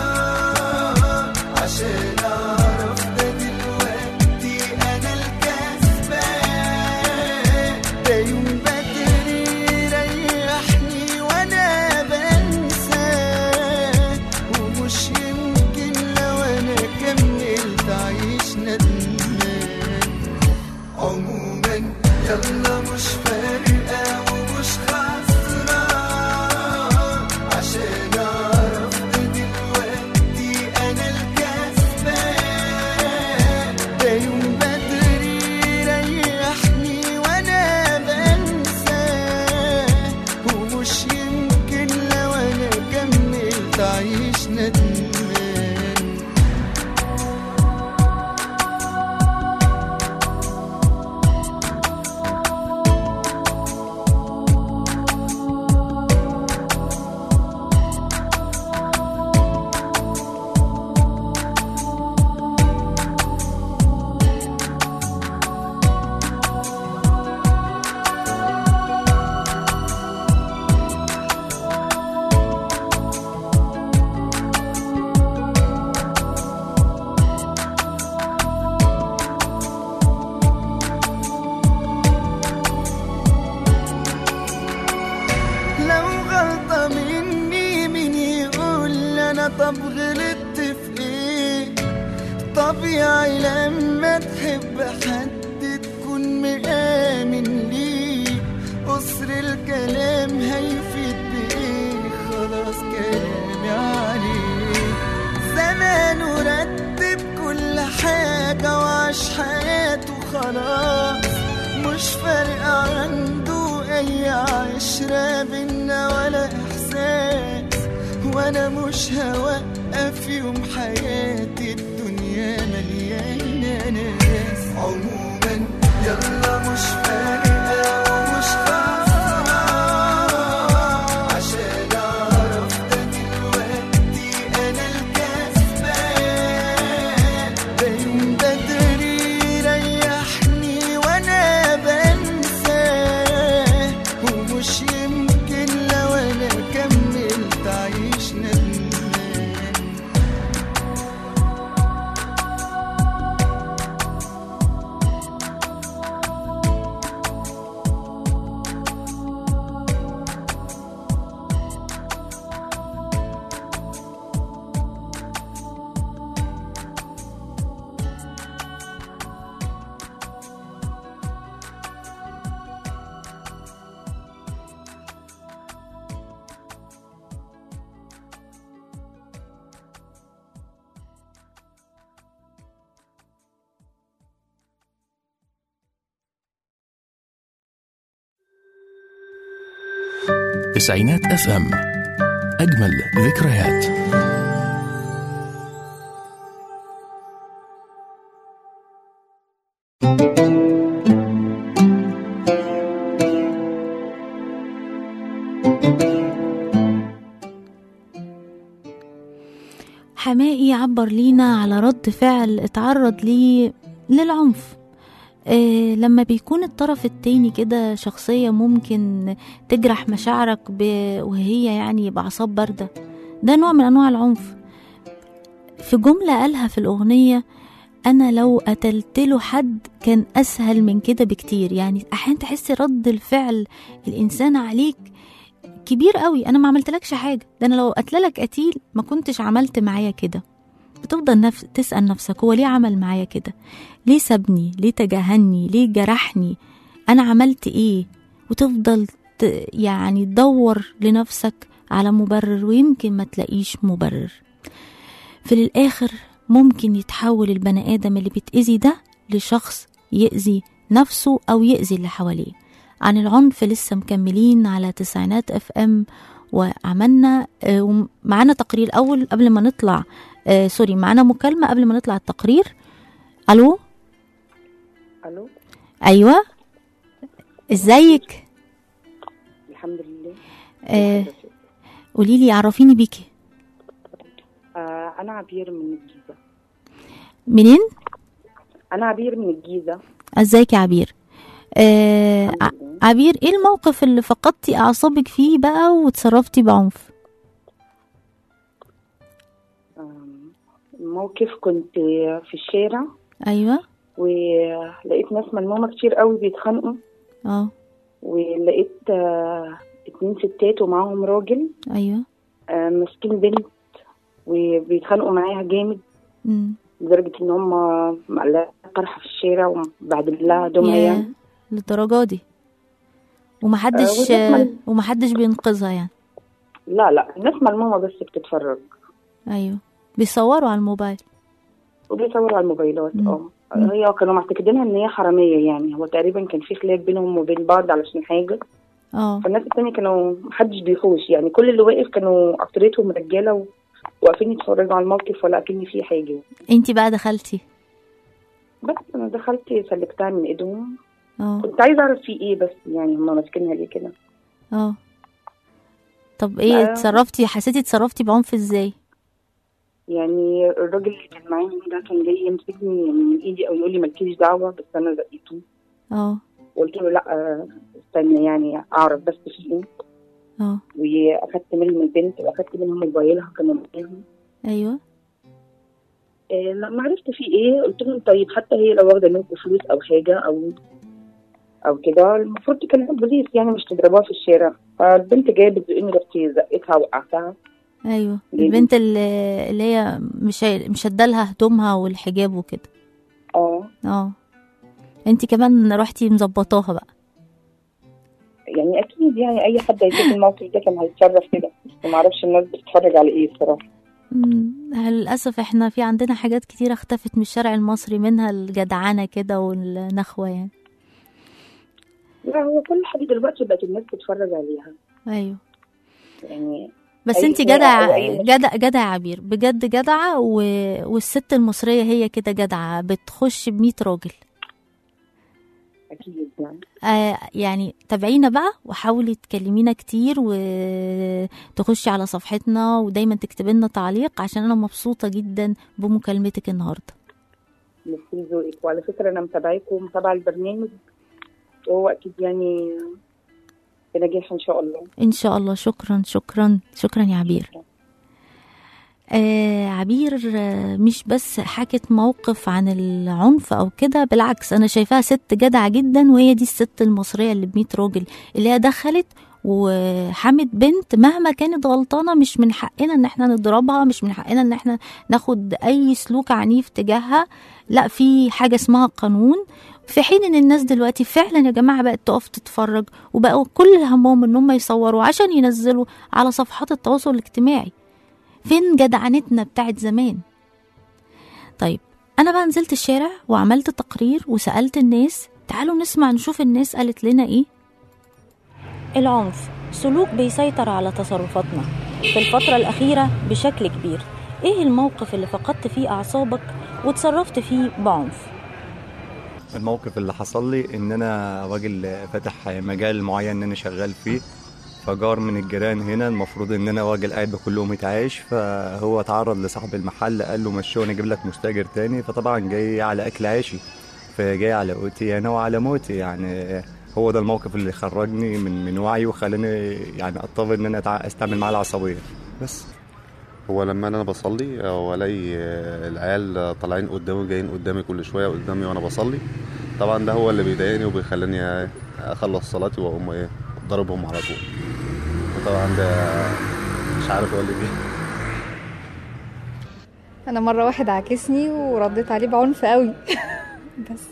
عشان اعرف ده دلوقتي انا الكسبان ده يوم بدري يريحني وانا بنساه ومش يمكن لو انا كملت عايش ندمان عموما يلا مش فارقة ومش خسران عشان اعرف ده دلوقتي انا الكسبان ده يوم بدري يريحني وانا بنساه ومش يمكن لو انا كملت عايش ندمان انا طب غلطت في ايه طبيعي لما تحب حد تكون مآمن ليه قصر الكلام هيفيد بإيه خلاص كلامي عليه زمان ورتب كل حاجة وعاش حياته خلاص مش فارق عنده أي عشرة بينا ولا إحساس وأنا مش هوقف يوم حياتي الدنيا مليانة ناس عموما يلا مش فارقة ومش خسران عشان أعرف ده دلوقتي أنا الكسبان ده يوم بدري ريحني وأنا بنساه ومش يمكن لو أنا كملت أعيش ندمان تسعينات اف ام اجمل ذكريات حمائي عبر لينا على رد فعل اتعرض ليه للعنف آه لما بيكون الطرف التاني كده شخصية ممكن تجرح مشاعرك ب... وهي يعني بأعصاب باردة ده نوع من أنواع العنف في جملة قالها في الأغنية أنا لو قتلت له حد كان أسهل من كده بكتير يعني أحيانا تحس رد الفعل الإنسان عليك كبير قوي أنا ما عملتلكش حاجة ده أنا لو قتللك قتيل ما كنتش عملت معايا كده بتفضل نفس تسأل نفسك هو ليه عمل معايا كده ليه سابني ليه تجاهلني ليه جرحني أنا عملت إيه وتفضل ت... يعني تدور لنفسك على مبرر ويمكن ما تلاقيش مبرر في الآخر ممكن يتحول البني آدم اللي بيتأذي ده لشخص يأذي نفسه أو يأذي اللي حواليه عن العنف لسه مكملين على تسعينات اف ام وعملنا آه، معانا تقرير أول قبل ما نطلع آه سوري معانا مكالمة قبل ما نطلع التقرير ألو الو أيوة ازيك الحمد لله آه قولي لي عرفيني بيكي آه انا عبير من الجيزه منين انا عبير من الجيزه ازيك يا عبير آه ع- الحمد لله. عبير ايه الموقف اللي فقدتي اعصابك فيه بقى وتصرفتي بعنف آم، موقف كنت في الشارع ايوه ولقيت ناس ملمومه كتير قوي بيتخانقوا اه ولقيت آه اتنين ستات ومعاهم راجل ايوه آه ماسكين بنت وبيتخانقوا معاها جامد امم لدرجه ان هم مقلقه طرحه في الشارع ومبهدلين لها هدومها يعني يا للدرجه دي ومحدش آه، والناس مل- ومحدش بينقذها يعني لا لا الناس ملمومه بس بتتفرج ايوه بيصوروا على الموبايل وبيصوروا على الموبايلات مم. اه مم. هي كانوا معتقدينها ان هي حراميه يعني هو تقريبا كان في خلاف بينهم وبين بعض علشان حاجه اه فالناس التانية كانوا محدش بيحوش يعني كل اللي واقف كانوا اكتريتهم رجاله و- واقفين يتفرجوا على الموقف ولا اكن في حاجه انتي بقى دخلتي بس انا دخلت سلكتها من ايدهم اه كنت عايزه اعرف في ايه بس يعني هم ماسكينها ليه كده اه طب ايه آه. اتصرفتي حسيتي اتصرفتي بعنف ازاي يعني الراجل اللي كان معاهم ده كان جاي يمسكني من ايدي او يقول لي مالكيش دعوه بس انا زقيته اه وقلت له لا آه، استنى يعني اعرف بس في ايه اه واخدت منهم البنت واخدت منهم موبايلها كانوا معاهم ايوه آه، لما عرفت في ايه قلت لهم طيب حتى هي لو واخده منكم فلوس او حاجه او او كده المفروض تكلموا البوليس يعني مش تضربوها في الشارع فالبنت جايه بتزقني رحت زقتها وقعتها ايوه ليه؟ البنت اللي اللي هي مش مش ادالها هدومها والحجاب وكده اه اه انت كمان رحتي مظبطاها بقى يعني اكيد يعني اي حد هيشوف الموقف ده كان هيتصرف كده بس ما اعرفش الناس بتتفرج على ايه الصراحه مم، للأسف احنا في عندنا حاجات كتير اختفت من الشارع المصري منها الجدعنة كده والنخوة يعني لا هو كل حاجه دلوقتي بقت الناس تتفرج عليها ايوه يعني بس أي انت خناقة جدع أو أي مشكلة. جدع جدع يا عبير بجد جدعة و... والست المصرية هي كده جدعة بتخش بمية راجل اكيد يعني آه يعني تابعينا بقى وحاولي تكلمينا كتير وتخشي على صفحتنا ودايما تكتبي لنا تعليق عشان انا مبسوطة جدا بمكالمتك النهاردة ميرسي ذوقك وعلى فكره انا متابعاكم ومتابعه البرنامج وهو اكيد يعني بنجاح ان شاء الله ان شاء الله شكرا شكرا شكرا يا عبير آه عبير آه مش بس حكت موقف عن العنف او كده بالعكس انا شايفاها ست جدعة جدا وهي دي الست المصرية اللي بمية راجل اللي هي دخلت وحمت بنت مهما كانت غلطانة مش من حقنا ان احنا نضربها مش من حقنا ان احنا ناخد اي سلوك عنيف تجاهها لا في حاجة اسمها قانون في حين ان الناس دلوقتي فعلا يا جماعة بقت تقف تتفرج وبقوا كل همهم ان هم يصوروا عشان ينزلوا على صفحات التواصل الاجتماعي فين جدعنتنا بتاعت زمان طيب انا بقى نزلت الشارع وعملت تقرير وسألت الناس تعالوا نسمع نشوف الناس قالت لنا ايه العنف سلوك بيسيطر على تصرفاتنا في الفترة الأخيرة بشكل كبير ايه الموقف اللي فقدت فيه أعصابك وتصرفت فيه بعنف الموقف اللي حصل لي ان انا راجل فاتح مجال معين ان انا شغال فيه فجار من الجيران هنا المفروض ان انا راجل قاعد باكل لقمة عيش فهو اتعرض لصاحب المحل قال له مشوني اجيب لك مستاجر تاني فطبعا جاي على اكل عيشي فجاي على قوتي انا وعلى موتي يعني هو ده الموقف اللي خرجني من من وعي وخلاني يعني اضطر ان انا أتع- استعمل معاه العصبيه بس هو لما انا بصلي والاقي العيال طالعين قدامي جايين قدامي كل شويه قدامي وانا بصلي طبعا ده هو اللي بيضايقني وبيخليني اخلص صلاتي واقوم ايه ضربهم على طول وطبعا ده مش عارف اقول لك ايه انا مره واحد عاكسني ورديت عليه بعنف قوي بس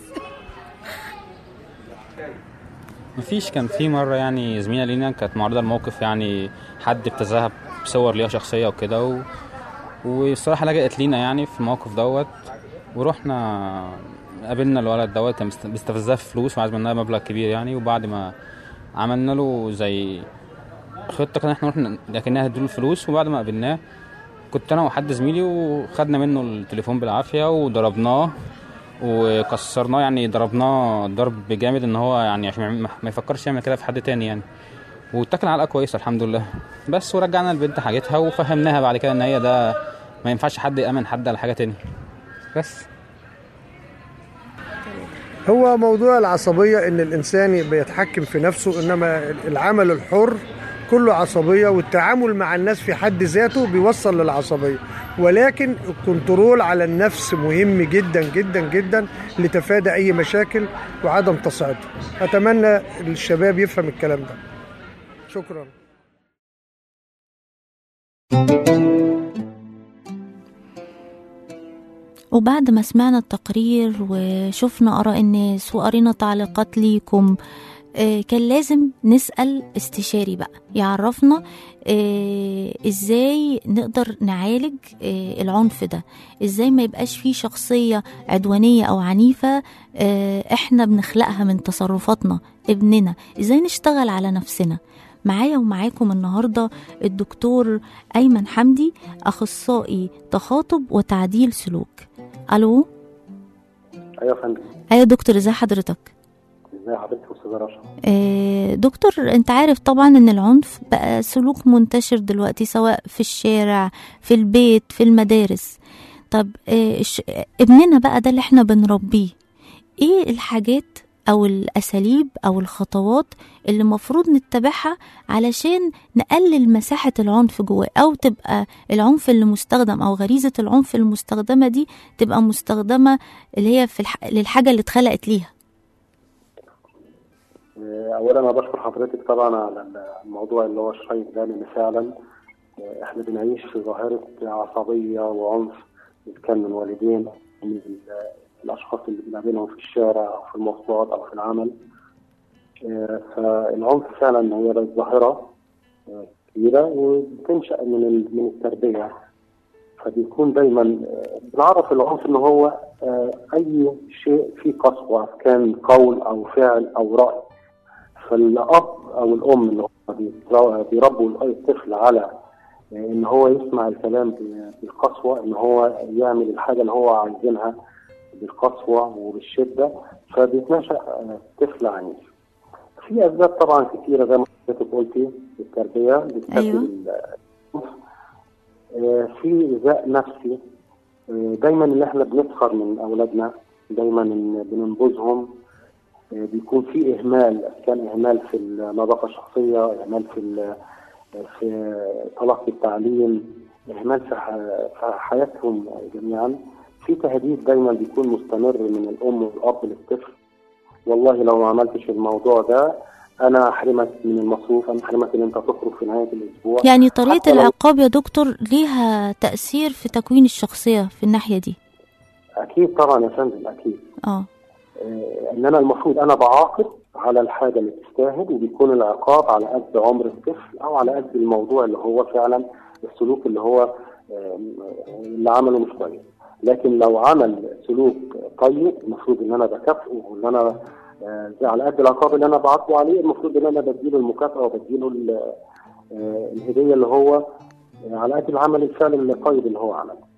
مفيش كان في مرة يعني زميلة لينا كانت معرضة لموقف يعني حد ابتزاها بصور ليها شخصية وكده و... والصراحة لجأت لينا يعني في الموقف دوت ورحنا قابلنا الولد دوت كان بيست- بيستفزها في فلوس وعايز منها مبلغ كبير يعني وبعد ما عملنا له زي خطة كان احنا رحنا لكنها هديله الفلوس وبعد ما قابلناه كنت انا وحد زميلي وخدنا منه التليفون بالعافية وضربناه وكسرناه يعني ضربناه ضرب جامد ان هو يعني عشان ما ما يفكرش يعمل كده في حد تاني يعني واتكل علقه كويسه الحمد لله بس ورجعنا البنت حاجتها وفهمناها بعد كده ان هي ده ما ينفعش حد يامن حد على حاجه تاني بس هو موضوع العصبية إن الإنسان بيتحكم في نفسه إنما العمل الحر كله عصبية والتعامل مع الناس في حد ذاته بيوصل للعصبية ولكن الكنترول على النفس مهم جدا جدا جدا لتفادي أي مشاكل وعدم تصاعدها أتمنى الشباب يفهم الكلام ده شكرا وبعد ما سمعنا التقرير وشفنا آراء الناس وقرينا تعليقات ليكم آه، كان لازم نسأل استشاري بقى يعرفنا آه، ازاي نقدر نعالج آه، العنف ده ازاي ما يبقاش فيه شخصية عدوانية او عنيفة آه، احنا بنخلقها من تصرفاتنا ابننا ازاي نشتغل على نفسنا معايا ومعاكم النهاردة الدكتور أيمن حمدي أخصائي تخاطب وتعديل سلوك ألو ايوه يا فندم أيوة دكتور ازي حضرتك ازي حضرتك يا استاذه رشا آه، دكتور انت عارف طبعا ان العنف بقى سلوك منتشر دلوقتي سواء في الشارع في البيت في المدارس طب آه، الش- ابننا بقى ده اللي احنا بنربيه ايه الحاجات او الاساليب او الخطوات اللي المفروض نتبعها علشان نقلل مساحة العنف جواه او تبقى العنف اللي مستخدم او غريزة العنف المستخدمة دي تبقى مستخدمة اللي هي في الح... للحاجة اللي اتخلقت ليها اولا انا بشكر حضرتك طبعا على الموضوع اللي هو الشيق ده لان فعلا آه، احنا بنعيش في ظاهرة عصبية وعنف إذا كان من والدين من ال- الأشخاص اللي بنقابلهم في الشارع أو في المواصلات أو في العمل آه، فالعنف فعلا هي بقت ظاهرة آه، كبيرة وبتنشأ من ال- من التربية فبيكون دايما آه، بنعرف العنف ان هو آه، اي شيء فيه قسوه كان قول او فعل او راي فالاب او الام اللي هم بيترا- بيربوا الطفل على آه، ان هو يسمع الكلام ب- بالقسوه ان هو يعمل الحاجه اللي هو عايزينها بالقسوه وبالشده فبيتنشا آه، طفل عنيف. في اسباب طبعا كثيره زي ما حضرتك قلتي في التربيه بتسبب أيوة. العنف آه، في إيذاء نفسي آه، دايما اللي احنا بنسخر من أولادنا دايما إن بننبذهم آه، بيكون في إهمال كان إهمال في النظافة الشخصية إهمال في ال- في تلقي التعليم إهمال في ح- في حياتهم جميعا في تهديد دايما بيكون مستمر من الأم والأب للطفل والله لو ما عملتش الموضوع ده أنا أحرمك من المصروف أنا أحرمك إن أنت تخرج في نهاية الأسبوع يعني طريقة حتى لو- العقاب يا دكتور ليها تأثير في تكوين الشخصية في الناحية دي اكيد طبعا يا فندم اكيد اه آه، ان انا المفروض انا بعاقب على الحاجه اللي تستاهل وبيكون العقاب على قد عمر الطفل او على قد الموضوع اللي هو فعلا السلوك اللي هو آه، اللي عمله مش كويس لكن لو عمل سلوك طيب المفروض ان انا بكافئه وان انا آه، على قد العقاب اللي انا بعاقبه عليه المفروض ان انا بديله المكافاه وبديله ال- آه، الهديه اللي هو آه، على قد العمل الفعلي الطيب اللي هو عمله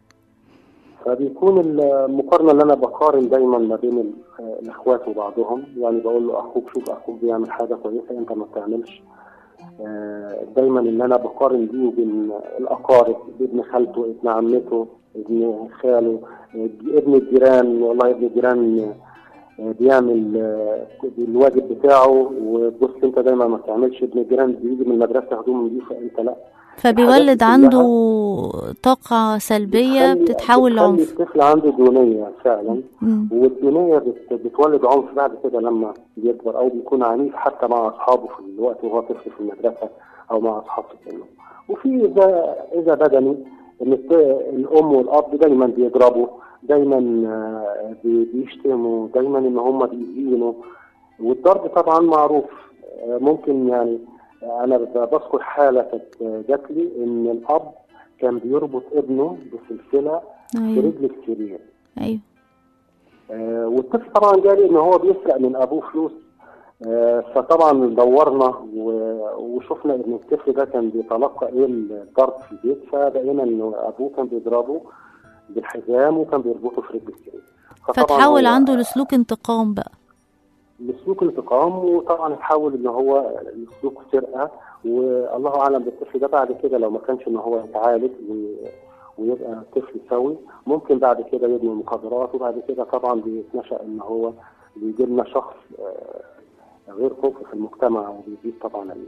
فبيكون المقارنة اللي أنا بقارن دايما ما بين ال- آه، الإخوات وبعضهم يعني بقول له أخوك شوف أخوك بيعمل حاجة كويسة أنت ما بتعملش آه، دايما إن أنا بقارن بيه وبين الأقارب بابن خالته ابن عمته ابن خاله آه، ابن الجيران والله ابن الجيران آه، بيعمل آه، الواجب بتاعه وبص انت دايما ما بتعملش ابن الجيران بيجي من المدرسه هدوم نظيفه انت لا فبيولد كلها عنده طاقة سلبية بتخلي- بتتحول بتخلي لعنف الطفل عنده دونية فعلا مم. والدونية بت- بتولد عنف بعد كده لما بيكبر أو بيكون عنيف حتى مع أصحابه في الوقت وهو طفل في المدرسة أو مع أصحابه في سنه وفي إذا إذا بدني إن الت- الأم والأب دايما بيضربوا دايما آه، بي- بيشتموا دايما إن هم بيهينوا والضرب طبعا معروف آه، ممكن يعني أنا ب- بذكر حالة كانت جات لي إن الأب كان بيربط ابنه بسلسلة في أيوة رجل السرير أيوة آه، والطفل طبعا جالي ان هو بيسرق من ابوه فلوس آه، فطبعا دورنا و- وشفنا ان الطفل ده كان بيتلقى ايه الضرب في البيت فلقينا ان ابوه كان بيضربه بالحزام وكان بيربطه في رجل السرير فطبعاً فتحول هو عنده لسلوك انتقام بقى لسلوك انتقام وطبعا اتحول ان هو لسلوك سرقه والله اعلم بالطفل ده بعد كده لو ما كانش ان هو يتعالج و- ويبقى طفل سوي ممكن بعد كده يبني مخدرات وبعد كده طبعا بيتنشا ان هو بيجي لنا شخص آه، غير كفء في المجتمع وبيزيد طبعا ال-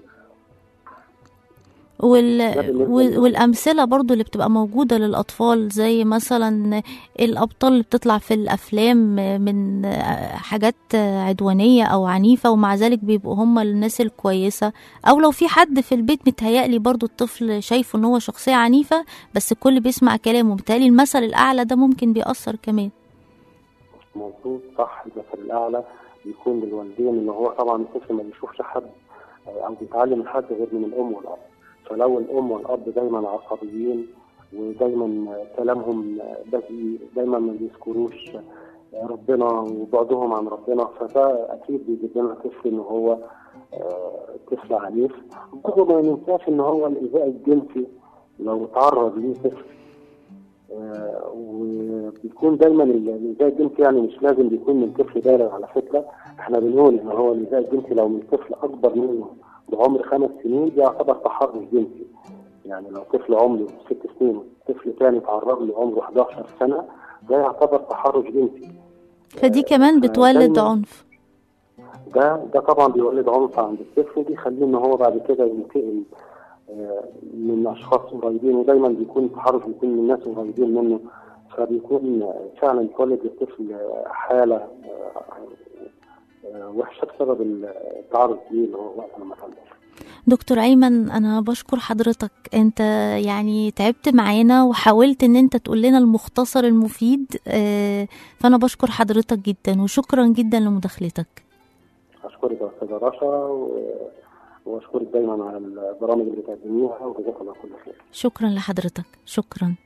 وال... ده بالنسبة وال... لل- والأمثلة برضو اللي بتبقى موجودة للأطفال زي مثلا الأبطال اللي بتطلع في الأفلام من حاجات عدوانية أو عنيفة ومع ذلك بيبقوا هم الناس الكويسة أو لو في حد في البيت متهيألي برضو الطفل شايفه إن هو شخصية عنيفة بس الكل بيسمع كلامه بالتالي المثل الأعلى ده ممكن بيأثر كمان مظبوط صح المثل الاعلى بيكون للوالدين ان هو طبعا الطفل ما بيشوفش حد آه، او بيتعلم من حد غير من الام والاب فلو الام والاب دايما عصبيين ودايما آه، كلامهم آه، بذيء دايما ما بيذكروش آه، ربنا وبعدهم عن ربنا فده اكيد بيجيب لنا طفل ان هو آه، طفل عنيف برضه ما ننساش ان هو الايذاء الجنسي لو تعرض ليه طفل آه، وبيكون دايما الايذاء الجنسي يعني مش لازم بيكون من طفل بالغ على فكره احنا بنقول ان هو الايذاء الجنسي لو من طفل اكبر منه بعمر خمس سنين دي يعتبر تحرش جنسي يعني لو طفل عمره ست سنين طفل تاني تعرض له عمره 11 سنه ده يعتبر تحرش جنسي فدي كمان بتولد دايماً- عنف ده ده طبعا بيولد عنف عند الطفل بيخليه ان هو بعد كده ينتقل آه، من اشخاص قريبين ودايما بيكون التحرش بيكون من ناس قريبين منه فبيكون آه، فعلا بيولد للطفل آه، حاله آه، آه، وحشه بسبب التعرض ليه اللي هو وقت لما كان طفل. دكتور أيمن أنا بشكر حضرتك أنت يعني تعبت معانا وحاولت أن أنت تقول لنا المختصر المفيد آه، فأنا بشكر حضرتك جدا وشكرا جدا لمداخلتك اشكرك يا استاذه رشا و- واشكرك دايما على البرامج اللي بتقدميها وجزاك الله كل خير شكرا لحضرتك شكرا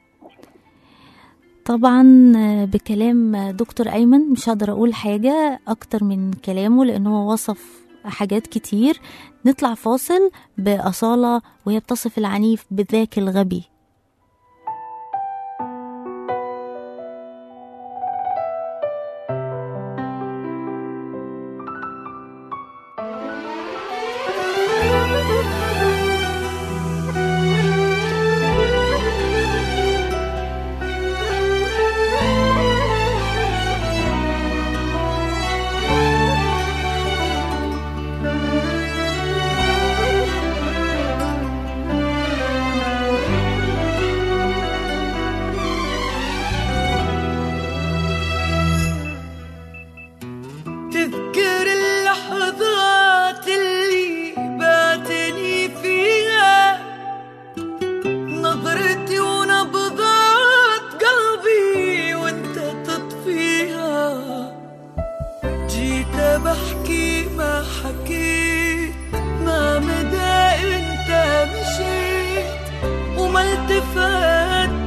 طبعا آه، بكلام دكتور أيمن مش هقدر أقول حاجة أكتر من كلامه لأنه وصف حاجات كتير نطلع فاصل بأصالة وهي بتصف العنيف بذاك الغبي تذكر اللحظات اللي باتني فيها نظرتي ونبضات قلبي وانت تطفيها جيت بحكي ما حكيت ما مدى انت مشيت وما التفت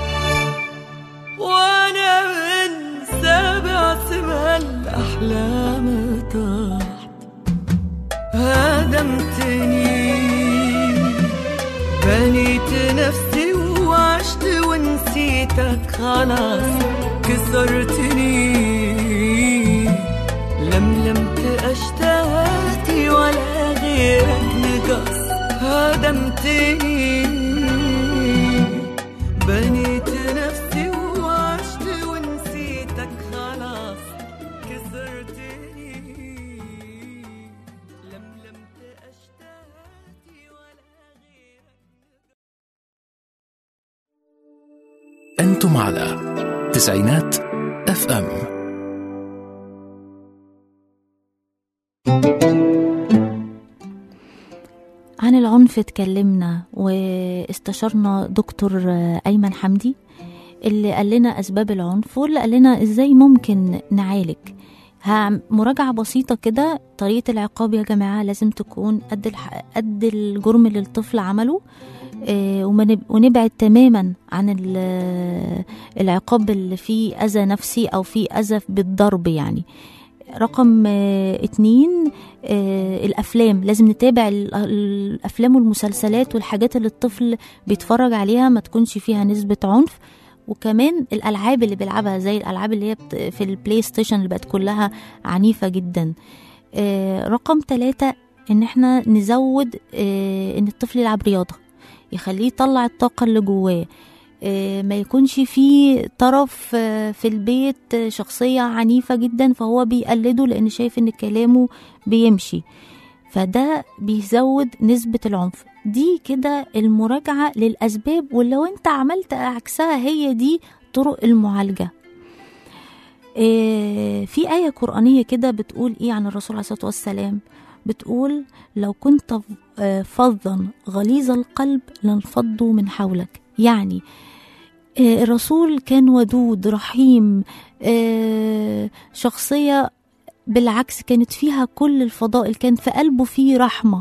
وانا من سابع سما الاحلام طاحت هدمتني بنيت نفسي وعشت ونسيتك خلاص كسرتني لملمت اشتهاتي ولا غيرك نقص هدمتني بنيت نفسي وعشت ونسيتك خلاص كسرتني لملمت اشتهاتي ولا أنتم على تسعينات اف ام عن العنف اتكلمنا واستشرنا دكتور أيمن حمدي اللي قال لنا أسباب العنف واللي قال لنا إزاي ممكن نعالج ها- مراجعة بسيطة كده طريقة العقاب يا جماعة لازم تكون قد الح... قد الجرم اللي الطفل عمله آه، وما نب- ونبعد تماما عن ال- العقاب اللي فيه أذى نفسي أو فيه أذى بالضرب يعني رقم آه، اتنين آه، الأفلام لازم نتابع ال- الأفلام والمسلسلات والحاجات اللي الطفل بيتفرج عليها ما تكونش فيها نسبة عنف وكمان الألعاب اللي بيلعبها زي الألعاب اللي هي بت- في البلاي ستيشن اللي بقت كلها عنيفة جدا آه، رقم ثلاثة إن احنا نزود آه، إن الطفل يلعب رياضة يخليه يطلع الطاقة اللي جواه آه، ما يكونش في طرف آه، في البيت آه، شخصية عنيفة جدا فهو بيقلده لأن شايف إن كلامه بيمشي فده بيزود نسبة العنف دي كده المراجعة للأسباب ولو انت عملت عكسها هي دي طرق المعالجة إيه في آية قرآنية كده بتقول إيه عن الرسول عليه الصلاة والسلام بتقول لو كنت آه، فظا غليظ القلب لانفضوا من حولك يعني آه، الرسول كان ودود رحيم آه، شخصية بالعكس كانت فيها كل الفضائل كان في قلبه فيه رحمة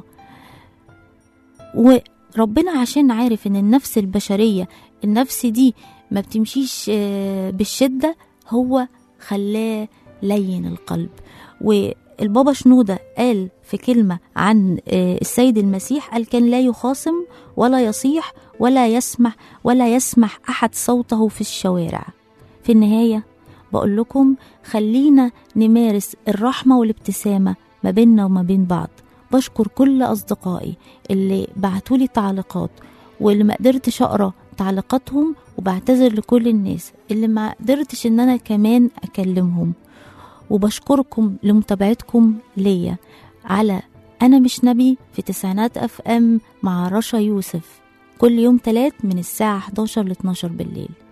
وربنا عشان عارف ان النفس البشرية النفس دي ما بتمشيش آه، بالشدة هو خلاه لين القلب والبابا شنودة قال في كلمة عن آه، السيد المسيح قال كان لا يخاصم ولا يصيح ولا يسمح ولا يسمح أحد صوته في الشوارع في النهاية بقول لكم خلينا نمارس الرحمة والابتسامة ما بيننا وما بين بعض بشكر كل أصدقائي اللي بعتولي تعليقات واللي ما قدرتش أقرأ تعليقاتهم وبعتذر لكل الناس اللي ما قدرتش إن أنا كمان أكلمهم وبشكركم لمتابعتكم ليا على أنا مش نبي في تسعينات أف أم مع رشا يوسف كل يوم تلات من الساعة 11 ل 12 بالليل